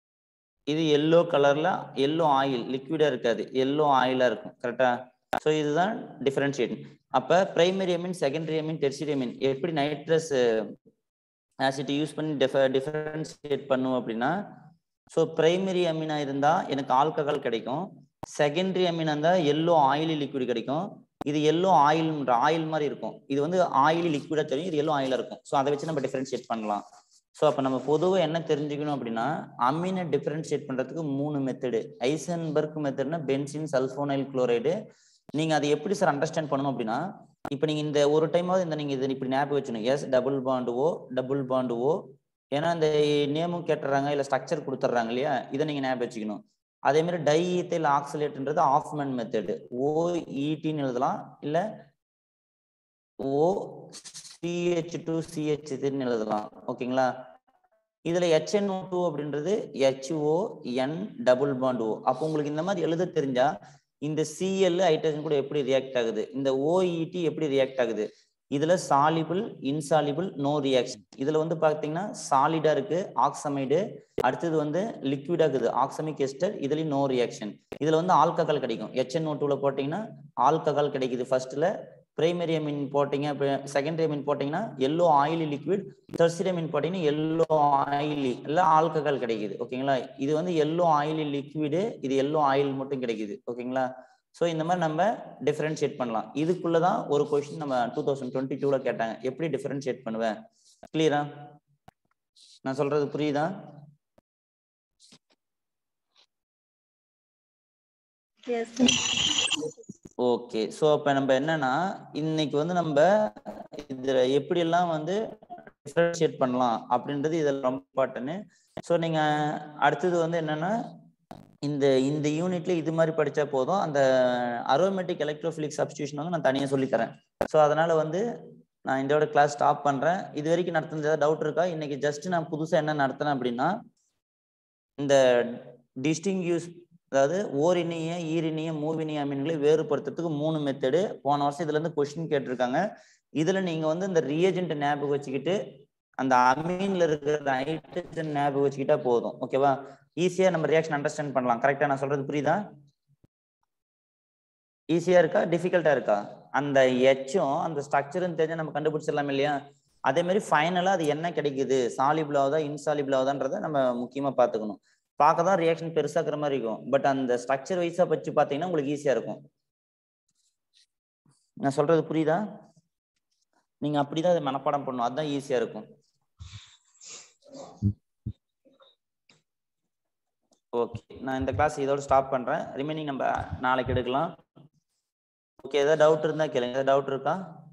A: இது எல்லோ கலர்ல எல்லோ ஆயில் லிக்விடா இருக்காது எல்லோ ஆயிலா இருக்கும் கரெக்டா ஸோ இதுதான் டிஃபரன்ஷியேட் அப்ப primary amine secondary amine tertiary amine எப்படி நைட்ரஸ் ஆசிட் யூஸ் பண்ணி டிஃப டிஃபரன்ஷியேட் பண்ணுவோம் அப்படின்னா ஸோ பிரைமரி அமீனா இருந்தா எனக்கு ஆல்கஹால் கிடைக்கும் செகண்டரி அமீனா இருந்தா எல்லோ ஆயிலி லிக்விட் கிடைக்கும் இது எல்லோ ஆயில் ஆயில் மாதிரி இருக்கும் இது வந்து ஆயிலி லிக்விடா தெரியும் இது எல்லோ ஆயிலா இருக்கும் ஸோ அதை வச்சு நம்ம டிஃபரன்ஷியேட் பண்ணலாம் ஸோ அப்போ நம்ம பொதுவாக என்ன தெரிஞ்சுக்கணும் அப்படின்னா அமீனை டிஃபரன்ஷியேட் பண்ணுறதுக்கு மூணு மெத்தடு ஐசன்பர்க் மெத்தட்னா பென்சின் சல்ஃபோனைல் குளோரைடு நீங்கள் அதை எப்படி சார் அண்டர்ஸ்டாண்ட் பண்ணணும் அப்படின்னா இப்போ நீங்கள் இந்த ஒரு டைமாவது இந்த நீங்கள் இது இப்படி ஞாபகம் வச்சுக்கணும் S double bond O double bond O ஏன்னா இந்த நேமும் கேட்டுறாங்க இல்லை ஸ்ட்ரக்சர் கொடுத்துட்றாங்க இல்லையா இதை நீங்கள் ஞாபகம் வச்சுக்கணும் அதே மாதிரி டை ஈத்தைல் ஆக்சிலேட்ன்றது ஆஃப்மேன் மெத்தடு ஓஇடின்னு எழுதலாம் இல்லை ஓ சிஹெச் டூ சிஹெச் த்ரீன்னு எழுதலாம் ஓகேங்களா இதுல ஹெச்என்ஓ டூ அப்படின்றது H O N double bond O அப்போ உங்களுக்கு இந்த மாதிரி எழுத தெரிஞ்சா இந்த சிஎல் ஹைட்ரஜன் கூட எப்படி ரியாக்ட் ஆகுது இந்த ஓஇடி எப்படி ரியாக்ட் ஆகுது இதுல சாலிபிள் இன்சாலிபிள் நோ ரியாக்ஷன் இதுல வந்து பாத்தீங்கன்னா சாலிடா இருக்கு ஆக்சமைடு அடுத்தது வந்து லிக்விடா இருக்குது ஆக்சமிக் எஸ்டர் இதுலயும் நோ ரியாக்ஷன் இதுல வந்து ஆல்கஹால் கிடைக்கும் ஹெச்என்ஓ டூல போட்டீங்கன்னா ஆல்கஹால் கிடைக்குது ஃபர்ஸ்ட்ல பிரைமரி அமீன் போட்டீங்க செகண்டரி அமீன் போட்டீங்கன்னா yellow oily liquid tertiary amine போட்டீங்கன்னா எல்லோ ஆயிலி எல்லாம் ஆல்கஹால் கிடைக்குது ஓகேங்களா இது வந்து எல்லோ ஆயிலி லிக்விடு இது எல்லோ ஆயில் மட்டும் கிடைக்குது ஓகேங்களா ஸோ இந்த மாதிரி நம்ம டிஃபரன்ஷியேட் பண்ணலாம் இதுக்குள்ள தான் ஒரு கொஸ்டின் நம்ம டூ தௌசண்ட் டுவெண்ட்டி டூல கேட்டாங்க எப்படி டிஃபரன்ஷியேட் பண்ணுவேன் கிளியரா நான் சொல்றது புரியுதா
C: Yes, sir.
A: ஓகே ஸோ அப்போ நம்ம என்னன்னா இன்னைக்கு வந்து நம்ம இதில் எப்படியெல்லாம் வந்து டிஃபரன்ஷியேட் பண்ணலாம் அப்படின்றது இதில் ரொம்ப இம்பார்ட்டன்ட் ஸோ நீங்க அடுத்தது வந்து என்னன்னா இந்த இந்த யூனிட்ல இது மாதிரி படிச்சா போதும் அந்த அரோமேட்டிக் எலக்ட்ரோஃபிலிக் சப்ஸ்டியூஷன் வந்து நான் தனியாக சொல்லித்தரேன் ஸோ அதனால வந்து நான் இதோட கிளாஸ் ஸ்டாப் பண்றேன் இது வரைக்கும் நடத்துனது ஏதாவது டவுட் இருக்கா இன்னைக்கு ஜஸ்ட் நான் புதுசாக என்ன நடத்தினேன் அப்படின்னா இந்த டிஸ்டிங்யூஸ் அதாவது ஓரினிய ஈரினிய மூவினிய அமீன்களை வேறுபடுத்துறதுக்கு மூணு மெத்தடு போன வருஷம் இதுல இருந்து கொஸ்டின் கேட்டிருக்காங்க இதுல நீங்க வந்து இந்த ரியேஜென்ட் ஞாபகம் வச்சுக்கிட்டு அந்த அமீன்ல இருக்கிற ஹைட்ரஜன் ஞாபகம் வச்சுக்கிட்டா போதும் ஓகேவா ஈஸியா நம்ம ரியாக்ஷன் அண்டர்ஸ்டாண்ட் பண்ணலாம் கரெக்டா நான் சொல்றது புரியுதா ஈஸியா இருக்கா டிஃபிகல்ட்டா இருக்கா அந்த எச்சும் அந்த ஸ்ட்ரக்சரும் தெரிஞ்சா நம்ம கண்டுபிடிச்சிடலாம் இல்லையா அதே மாதிரி ஃபைனலா அது என்ன கிடைக்குது சாலிபிள் ஆகுதா இன்சாலிபிள் ஆகுதான்றதை நம்ம முக்கியமா பாத்துக்கணும் பார்க்க தான் ரியாக்ஷன் பெருசாக்குற மாதிரி இருக்கும் பட் அந்த ஸ்ட்ரக்சர் வைஸா வச்சு பார்த்தீங்கன்னா உங்களுக்கு ஈஸியா இருக்கும் நான் சொல்றது புரியுதா நீங்க அப்படிதான் அதை மனப்பாடம் பண்ணணும் அதுதான் ஈஸியா இருக்கும் ஓகே நான் இந்த கிளாஸ் இதோட ஸ்டாப் பண்றேன் ரிமைனிங் நம்ம நாளைக்கு எடுக்கலாம் ஓகே ஏதாவது டவுட் இருந்தா கேளுங்க ஏதாவது டவுட் இருக்கா